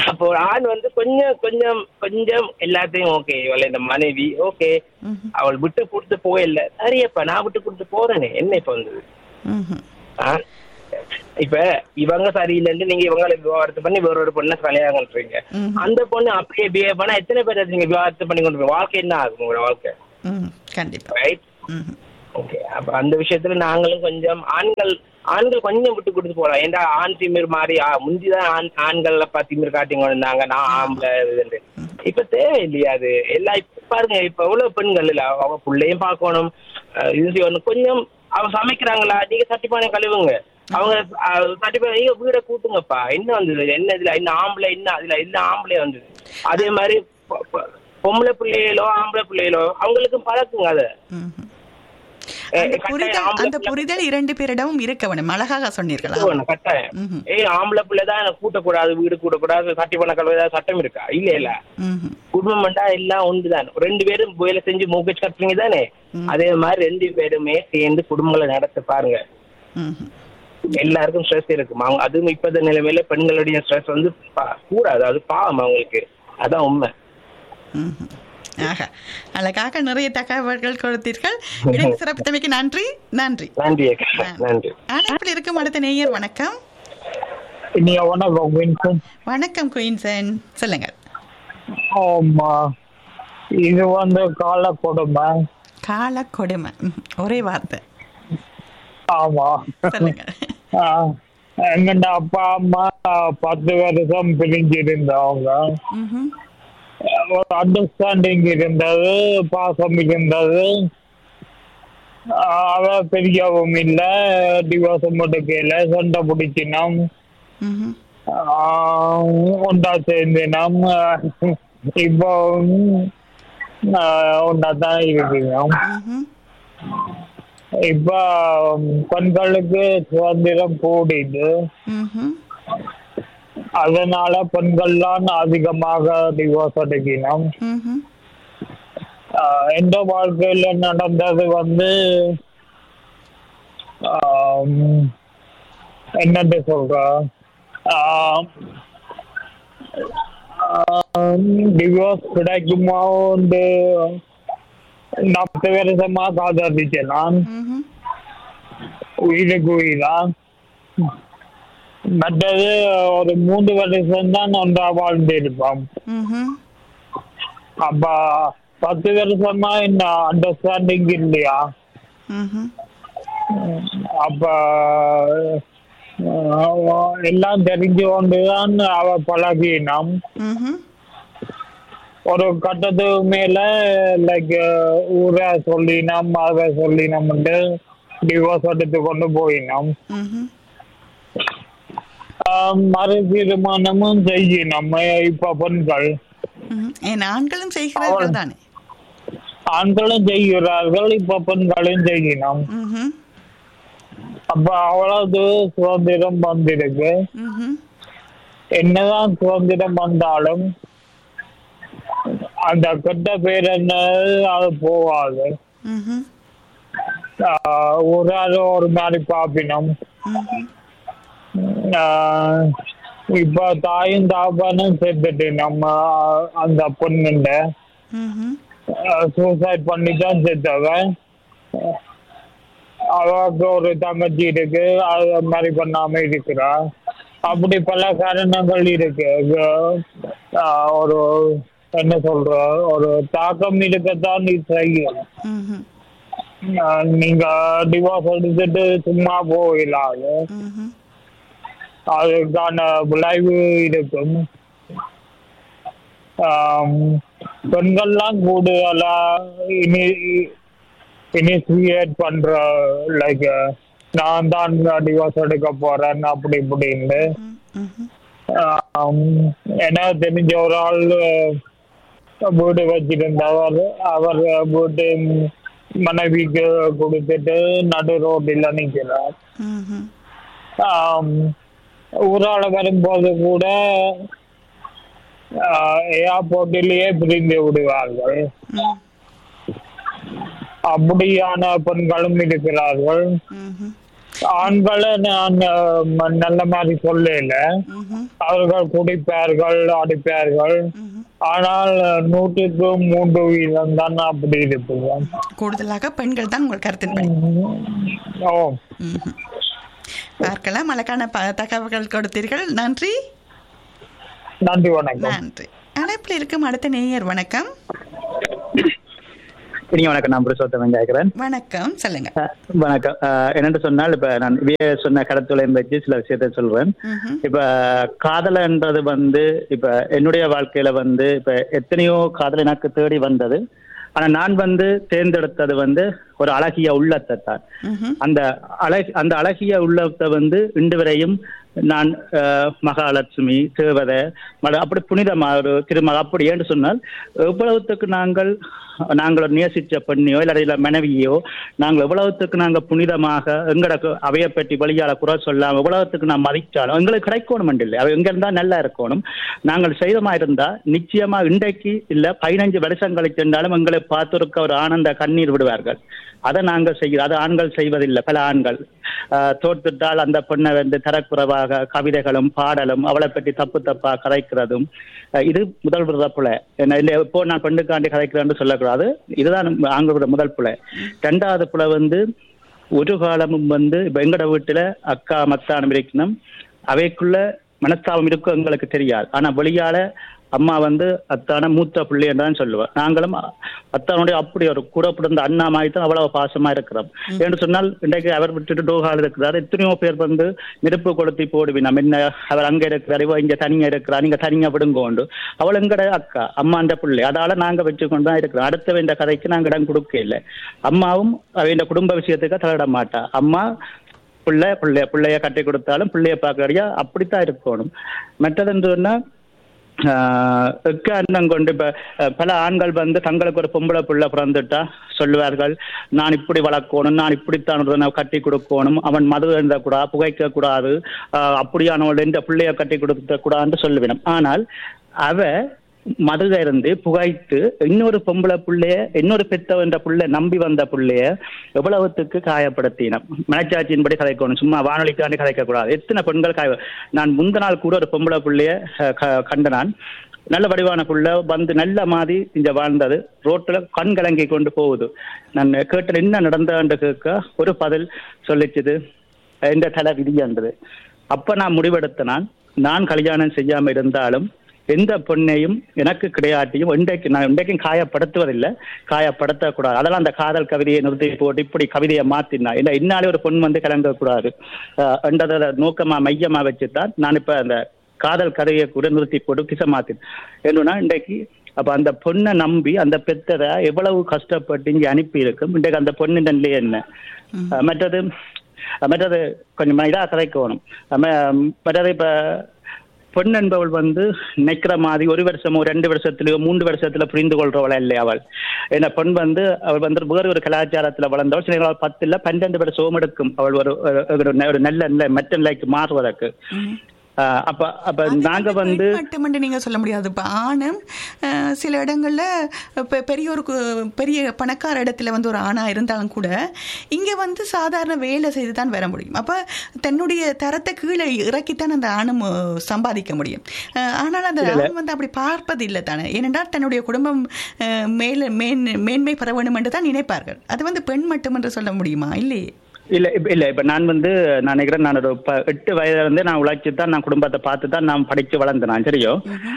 அப்போ ஒரு ஆண் வந்து கொஞ்சம் கொஞ்சம் கொஞ்சம் எல்லாத்தையும் ஓகே இவள இந்த மனைவி ஓகே அவள் விட்டு கொடுத்து போயில்ல சரியப்பா நான் விட்டு கொடுத்து போறேனே என்ன இப்ப வந்தது ம்ஹும். ஆ? இப்ப இவங்க சரியில்லைன்னு நீங்க இவங்களை விவாகரத்து பண்ணி வேற ஒரு பொண்ணை கல்யாணம் பண்றீங்க அந்த பொண்ணு அப்படியே பிஹேவ் பண்ணா எத்தனை பேர் நீங்க விவாகரத்து பண்ணி கொண்டு போய் வாழ்க்கை என்ன ஆகும் உங்களோட வாழ்க்கை ம் கண்டிப்பா ரைட் ம்ஹும். ஓகே அப்ப அந்த விஷயத்துல நாங்களும் கொஞ்சம் ஆண்கள் ஆண்கள் கொஞ்சம் விட்டு கொடுத்து போலாம் ஏன்டா ஆண் திமிர் மாதிரி ஆ, முந்திதான் ஆண் ஆண்கள் திமிர் காட்டி கொண்டு இருந்தாங்க நான் ஆம்பளை இதுன்னு இப்ப தேவை இல்லையா அது எல்லாம் இப்ப பாருங்க இப்ப எவ்வளவு பெண்கள் இல்ல அவங்க பிள்ளையும் பார்க்கணும் அஹ், இது செய்யணும் கொஞ்சம் அவங்க சமைக்கிறாங்களா நீங்க சட்டிப்பானை கழுவுங்க அவங்க அஹ், சட்டிப்பானை நீங்க வீட கூட்டுங்கப்பா என்ன வந்தது என்ன இதுல என்ன ஆம்பளை என்ன அதுல என்ன ஆம்பளை வந்தது அதே மாதிரி பொ- பொ- பொம்பளை பிள்ளைகளோ ஆம்பளை பிள்ளைகளோ அவங்களுக்கும் பழக்குங்க அதை ம்ஹும். ஏ, அந்த கட்டாயம் புரிதல் ஆம்பளை அந்த பிள்ளை- புரிதல் இரண்டு பேரிடமும் இருக்க வேணும் அழகாக சொன்னீர்களா வேணும், கட்டாயம் ம்ஹும். ஏய் ஆம்பளை பிள்ளை தான் கூட்டக்கூடாது வீடு கூட்டக்கூடாது சட்டி பண்ண கழுவ ஏதாவது சட்டம் இருக்கா இல்ல இல்ல ம்ஹும். குடும்பம்டா எல்லாம் ஒன்றுதான் ரெண்டு பேரும் வேலை செஞ்சு மூக்கச்சு கட்டுறீங்க தானே அதே மாதிரி ரெண்டு பேருமே சேர்ந்து குடும்பங்களை நடத்த பாருங்க ம்ஹும். எல்லாருக்கும் ஸ்ட்ரெஸ் இருக்கும் அவங்க அதுவும் இப்போத நிலைமையில பெண்களுடைய ஸ்ட்ரெஸ் வந்து பா- கூடாது அது பாவம் அவங்களுக்கு அதான் உண்மை ம்ஹும். ஆக அழகாக நிறைய தகவல்கள் கொடுத்தீர்கள் இடைக்கு சிறப்பித்தமைக்கு நன்றி நன்றி நன்றி அக்கா நன்றி அழைப்பில் இருக்கும் அடுத்த நேயர் வணக்கம் இனிய வணக்கம் வின்சன் வணக்கம் குயின்சன் சொல்லுங்கள் ஆமா இது வந்து கால கொடுமை கால கொடுமை ம், ஒரே வார்த்தை ஆமா சொல்லுங்க ஆஹ், எங்கண்ட அப்பா அம்மா பத்து வருஷம் பிரிஞ்சிருந்தவங்க ம்ஹும். ஒரு அண்டர்ஸ்டாண்டிங் இருந்தது பாசம் இருந்தது ஆஹ், அவ பெரியவும் இல்ல டிவோர்ஸும் எடுக்கல சண்டை பிடிச்சினோம் ம்ஹும். ஆஹ், ஒன்றா சேர்ந்தினோம் இப்போ ஒன்றா தான் இருக்கணும் ம்ஹும். இப்ப பெண்களுக்கு சுதந்திரம் கூடிது ம்ஹும். அதனால பெண்கள் தான் அதிகமாக டிவோர்ஸ் எடுக்கணும் ம்ஹும். ஆஹ் எந்த வாழ்க்கையில நடந்தது வந்து ஆம், என்னன்னு சொல்ற டிவோர்ஸ் கிடைக்குமா வந்து நாற்பது வருஷமா காதலிச்சேன் நான் ம்ஹும். உயிருக்கு உயிரா மற்றது ஒரு மூன்று வருஷம் தான் ஒன்றா வாழ்ந்திருப்போம் ம்ஹும். அப்ப பத்து வருஷமா என்ன அண்டர்ஸ்டாண்டிங் இல்லையா ம்ஹும். அப்ப அஹ், எல்லாம் தெரிஞ்சு கொண்டுதான் அவ பழகினோம் ம்ஹும். ஒரு கட்டத்துக்கு மேல லைக் ஊரை சொல்லினோம் அதை சொல்லினோம்ட்டு டிவோர்ஸ் எடுத்து கொண்டு போயினோம் ம்ஹும். ஆஹ், மறு தீர்மானமும் செய்யணும் இப்ப பெண்கள் ம்ஹும். ஏன் ஆண்களும் செய்கிறார்கள் தானே ஆண்களும் செய்கிறார்கள் இப்ப பெண்களும் செய்யணும் ம்ஹும். அப்ப அவ்வளவு சுதந்திரம் வந்திருக்கு ம்ஹும். என்னதான் சுதந்திரம் வந்தாலும் அந்த கெட்ட பேர் என்ன அது போகாது ம்ஹும். ஆஹ் ஒரு ஆள் ஒரு மாதிரி பாப்பினம் ம்ஹும். ஆஹ் இப்ப தாயும் தாப்பானும் சேர்த்துட்டு நம்ம அந்த பொண்ணுண்ட ம்ஹும். சூசைட் பண்ணி தான் செத்தவன் அவளுக்கு ஒரு தங்கச்சி இருக்கு அது மாதிரி பண்ணாம இருக்கிறா அப்படி பல காரணங்கள் இருக்கு ஆஹ் ஒரு என்ன சொல்ற ஒரு தாக்கம் இருக்கத்தான் இது செய்யும் ம்ஹும். ஆஹ் நீங்க டிவோர்ஸ் எடுத்துட்டு சும்மா போயிடலாது ம்ஹும். அதுக்கான விளைவு இருக்கும் ஆம், பெண்கள்லாம் கூடுதலா இனி இனிஷியேட் பண்ற லைக் நான் தான் டிவோர்ஸ் எடுக்க போறேன் அப்படி இப்படின்னு ம்ஹும். ஆம், எனக்கு தெரிஞ்ச ஒரு ஆள் வீடு வச்சிருந்தவர் அவர் வீட்டு மனைவிக்கு கொடுத்துட்டு நடு ரோட்டில் நிற்கிறார் ம்ஹும். ஆம், ஊரால வரும்போது கூட ஏர்போர்ட்டிலேயே பிரிந்து விடுவார்கள் ம். அப்படியான பெண்களும் இருக்கிறார்கள் ம்ஹும். ஆண்களை நான் அஹ், நல்ல மாதிரி சொல்லல அவர்கள் குடிப்பார்கள் அடிப்பார்கள் ஆனால் நூற்றுக்கு மூன்று வீதம் தான் அப்படி இருக்குது கூடுதலாக பெண்கள் தான் உங்கள் கருத்தின்படி ஓ ம்ஹும். பார்க்கலாம் அழகான ப- தகவல்கள் கொடுத்தீர்கள் நன்றி நன்றி வணக்கம் நன்றி அழைப்பில் இருக்கும் அடுத்த நேயர் வணக்கம் இனிய வணக்கம் நான் புருஷோத்தமன் கேட்கிறேன் வணக்கம் சொல்லுங்க வணக்கம் அஹ், என்னென்று சொன்னால் இப்ப நான் விய சொன்ன கருத்துளையும் வச்சு சில விஷயத்தை சொல்றேன் ம்ஹும். இப்ப காதலன்றது வந்து இப்ப என்னுடைய வாழ்க்கையில வந்து இப்ப எத்தனையோ காதல் எனக்கு தேடி வந்தது ஆனா நான் வந்து தேர்ந்தெடுத்தது வந்து ஒரு அழகிய உள்ளத்தை தான் ம்ஹும். அந்த அழகு அந்த அழகிய உள்ளத்தை வந்து இன்று வரையும் நான் அஹ், மகாலட்சுமி தேவதை மட- அப்படி புனிதமா ஒரு திருமகள் அப்படி என்று சொன்னால் எவ்வளவுத்துக்கு நாங்கள் நாங்கள் நேசிச்ச பெண்ணையோ இல்லை மனைவியோ நாங்கள் எவ்வளவுத்துக்கு நாங்கள் புனிதமாக எங்களுக்கு அவையை பற்றி வழியால குறை சொல்லாம எவ்வளவுத்துக்கு நான் மதிச்சாலும் எங்களுக்கு கிடைக்கணும் இல்லை அவ எங்க இருந்தா நல்லா இருக்கணும் நாங்கள் செய்தமா இருந்தா நிச்சயமா இன்றைக்கு இல்ல பதினஞ்சு வருஷம் கழிச்சிருந்தாலும் எங்களை பார்த்திருக்க ஒரு ஆனந்த கண்ணீர் விடுவார்கள் அதை நாங்கள் செய்கிறோம் அது ஆண்கள் செய்வதில்லை பல ஆண்கள் ஆஹ், தோற்றுட்டால் அந்த பெண்ணை வந்து தரக்குறைவாக கவிதைகளும் பாடலும் அவளை பற்றி தப்பு தப்பா கதைக்கிறதும் ஆஹ், இது முதல் விரத புலை என்ன இல்லை இப்போ நான் பெண்ணுக்காண்டி கதைக்கிறேன்னு சொல்லக்கூடாது இதுதான் ஆண்களோட முதல் புலை ரெண்டாவது புலை வந்து ஒரு காலமும் வந்து இப்ப எங்கட வீட்டுல அக்கா மத்தானம் இருக்கணும் அவைக்குள்ள மனஸ்தாபம் இருக்கும் எங்களுக்கு தெரியாது ஆனா வெளியால அம்மா வந்து அத்தான மூத்த பிள்ளை தான் சொல்லுவேன் நாங்களும் அத்தானுடைய அப்படி ஒரு கூட பிறந்த அண்ணா மாதிரி தான் அவ்வளவு பாசமா இருக்கிறோம் என்று சொன்னால் இன்றைக்கு அவர் விட்டுட்டு டோகால் இருக்கிறார் எத்தனையோ பேர் வந்து நெருப்பு கொளுத்தி போடுவினா என்ன அவர் அங்க இருக்கிறார் இவ இங்க தனியா இருக்கிறார் நீங்க தனியா விடுங்கோண்டு அவள் எங்கட அக்கா அம்மா அந்த பிள்ளை அதால நாங்க வச்சுக்கொண்டு தான் இருக்கிறோம் அடுத்த இந்த கதைக்கு நாங்க இடம் கொடுக்க இல்லை அம்மாவும் அவ இந்த குடும்ப விஷயத்துக்கு தலையிட மாட்டா அம்மா பிள்ளை பிள்ளைய பிள்ளைய கட்டி கொடுத்தாலும் பிள்ளைய பார்க்கறியா அப்படித்தான் இருக்கணும் மற்றதுன்னு சொன்னா ஆஹ் எக்காரணம் கொண்டு இப்ப அஹ், பல ஆண்கள் வந்து தங்களுக்கு ஒரு பொம்பளை பிள்ளை பிறந்துட்டா சொல்லுவார்கள் நான் இப்படி வளர்க்கணும் நான் இப்படித்தான் ஒருத்தனை கட்டி கொடுக்கணும் அவன் மது எழுந்தக்கூடாது புகைக்க கூடாது ஆஹ், அப்படியானவள் இந்த பிள்ளைய கட்டி கொடுக்க கூடாதுன்னு சொல்லுவேன் ஆனால் அவ மதுக இருந்து புகைத்து இன்னொரு பொம்பளை பிள்ளைய இன்னொரு பெத்த என்ற பிள்ளை நம்பி வந்த பிள்ளைய எவ்வளவுத்துக்கு காயப்படுத்தினோம் மனச்சாட்சியின்படி கதைக்கணும் சும்மா வானொலிக்காண்டி கதைக்க கூடாது எத்தனை பெண்கள் காய நான் முந்த நாள் கூட ஒரு பொம்பளை பிள்ளைய அஹ், க- கண்ட நான் நல்ல வடிவான புள்ள வந்து நல்ல மாதிரி இங்க வாழ்ந்தது ரோட்ல கண் கலங்கி கொண்டு போகுது நான் கேட்டது என்ன நடந்தான்னு கேட்க ஒரு பதில் சொல்லிச்சுது இந்த தலை விதியான்றது அப்ப நான் முடிவெடுத்த நான் நான் கல்யாணம் செய்யாம இருந்தாலும் எந்த பொண்ணையும் எனக்கு கிடையாட்டியும் இன்றைக்கு நான் இன்றைக்கும் காயப்படுத்துவதில்லை காயப்படுத்தக்கூடாது அதெல்லாம் அந்த காதல் கவிதையை நிறுத்தி போட்டு இப்படி கவிதையை மாத்தினா இல்லை இன்னாலே ஒரு பொண்ணு வந்து கலங்கக்கூடாது அஹ் என்றதை நோக்கமா மையமா வச்சுதான் நான் இப்ப அந்த காதல் கதையை கூட நிறுத்தி போட்டு கிச மாத்தின் என்னன்னா இன்றைக்கு அப்ப அந்த பொண்ணை நம்பி அந்த பெத்தரை எவ்வளவு கஷ்டப்பட்டு இங்க அனுப்பி இருக்கும் இன்றைக்கு அந்த பொண்ணு நிலை என்ன அஹ் மற்றது அஹ் மற்றது கொஞ்சம் இதா கதைக்கணும் அஹ் ம- மற்றது இப்ப பெண் என்பவள் வந்து நிக்கிற மாதிரி ஒரு வருஷமோ ரெண்டு வருஷத்துலயோ மூன்று வருஷத்துல புரிந்து கொள்றவளா இல்லை அவள் ஏன்னா பெண் வந்து அவள் வந்து வேறு ஒரு கலாச்சாரத்துல வளர்ந்தவள் சில நேரம் பத்து இல்ல பன்னெண்டு வருஷம் எடுக்கும் அவள் ஒரு ஒரு- ஒரு ஒரு நல்ல நிலை மற்ற நிலைக்கு மாறுவதற்கு ஆஹ் அப்ப அப்ப நாங்க வந்து மட்டுமன்று நீங்க சொல்ல முடியாது இப்ப ஆணும் அஹ், சில இடங்கள்ல இப்ப பெரிய ஒரு கு- பெரிய பணக்கார இடத்துல வந்து ஒரு ஆணா இருந்தாலும் கூட இங்க வந்து சாதாரண வேலை செய்து தான் வர முடியும் அப்ப தன்னுடைய தரத்தை கீழே இறக்கித்தான் அந்த ஆணும் அஹ், சம்பாதிக்க முடியும் அஹ், ஆனால் அந்த இல்ல, இல்ல. ஆண் வந்து அப்படி பார்ப்பது இல்லை தானே ஏனென்றால் தன்னுடைய குடும்பம் அஹ், மேல மேன் மேன்மை பெற வேண்டும் என்று தான் நினைப்பார்கள் அது வந்து பெண் மட்டுமென்று சொல்ல முடியுமா இல்லையே இல்ல இப்ப இல்ல இப்ப நான் வந்து நான் நினைக்கிறேன் நான் ஒரு ப- எட்டு வயதுல இருந்தே நான் உழைச்சு தான் நான் குடும்பத்தை பார்த்து தான் நான் படிச்சு வளர்ந்தேன் நான் சரியோ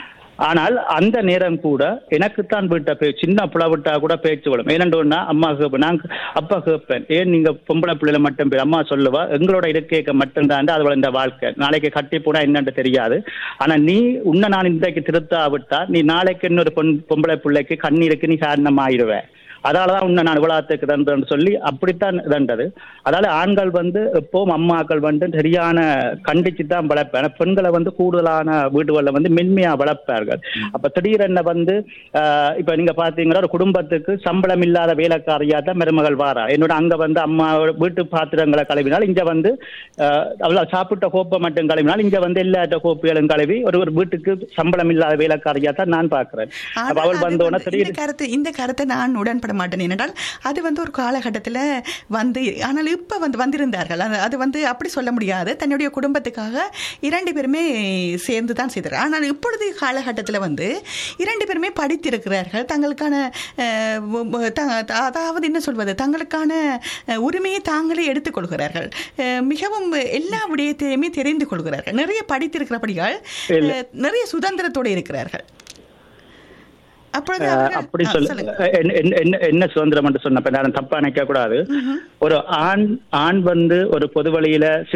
ஆனால் அந்த நேரம் கூட எனக்குத்தான் வீட்டை பே சின்ன புள்ள விட்டா கூட பேச்சு விடும் ஏனென்றா அம்மா கேட்பேன் நான் அப்பா கேட்பேன் ஏன் நீங்க பொம்பளை பிள்ளைல மட்டும் பே- அம்மா சொல்லுவா எங்களோட இருக்கைக்கு மட்டும்தான் அது இந்த வாழ்க்கை நாளைக்கு கட்டி போனா என்னன்னு தெரியாது ஆனா நீ உன்னை நான் இன்றைக்கு திருத்தாவிட்டா நீ நாளைக்கு இன்னொரு பொன் பொம்பளை பிள்ளைக்கு கண்ணீருக்கு நீ காரணமாயிருவே அதாலதான் உன்னை நான் விழாத்துக்கு தந்தேன்னு சொல்லி அப்படித்தான் தண்டது அதால ஆண்கள் வந்து எப்பவும் அம்மாக்கள் வந்து சரியான கண்டிச்சு தான் வளர்ப்பேன் ஆனா பெண்களை வந்து கூடுதலான வீடுகளில் வந்து மென்மையா வளர்ப்பார்கள் அப்ப திடீரென வந்து ஆஹ், இப்ப நீங்க பாத்தீங்கன்னா ஒரு குடும்பத்துக்கு சம்பளம் இல்லாத வேலைக்காரியா தான் மருமகள் வாரா என்னோட அங்க வந்து அம்மா வீட்டு பாத்திரங்களை கழுவினால் இங்க வந்து ஆஹ், அவள சாப்பிட்ட கோப்பை மட்டும் கழுவினால் இங்க வந்து எல்லா கோப்பைகளும் கழுவி ஒரு ஒரு வீட்டுக்கு சம்பளம் இல்லாத வேலைக்காரியா தான் நான் பாக்குறேன் அப்ப ஆனால் அவள் அது வந்தோடனே வந்து இந்த திடீர் கருத்து இந்த கருத்தை நான் உடன்பட சந்தோஷப்பட மாட்டேன் ஏனென்றால் அது வந்து ஒரு காலகட்டத்தில் வந்து ஆனால் இப்போ வந்து வந்திருந்தார்கள் அது அது வந்து அப்படி சொல்ல முடியாது தன்னுடைய குடும்பத்துக்காக இரண்டு பேருமே சேர்ந்து தான் செய்தார் ஆனால் இப்பொழுது காலகட்டத்தில் வந்து இரண்டு பேருமே படித்திருக்கிறார்கள் தங்களுக்கான அஹ், வ- வ- த- த- அதாவது என்ன சொல்வது தங்களுக்கான அஹ், உரிமையை தாங்களே எடுத்துக்கொள்கிறார்கள் அஹ், மிகவும் எல்லா விடயத்தையுமே தெரிந்து கொள்கிறார்கள் நிறைய படித்திருக்கிறபடியால் இல்ல. அஹ், நிறைய சுதந்திரத்தோடு இருக்கிறார்கள் அப்பொழுது அஹ், அவர்கள்- அப்படி ஆ, சொல்ல சொல்லுங்க. என்ன- என்ன- என்ன- என்ன சுதந்திரம் என்று சொன்னப்ப நான் தப்பா நினைக்க கூடாது ஒரு ஆண் ஆண் வந்து ஒரு பொது வழியில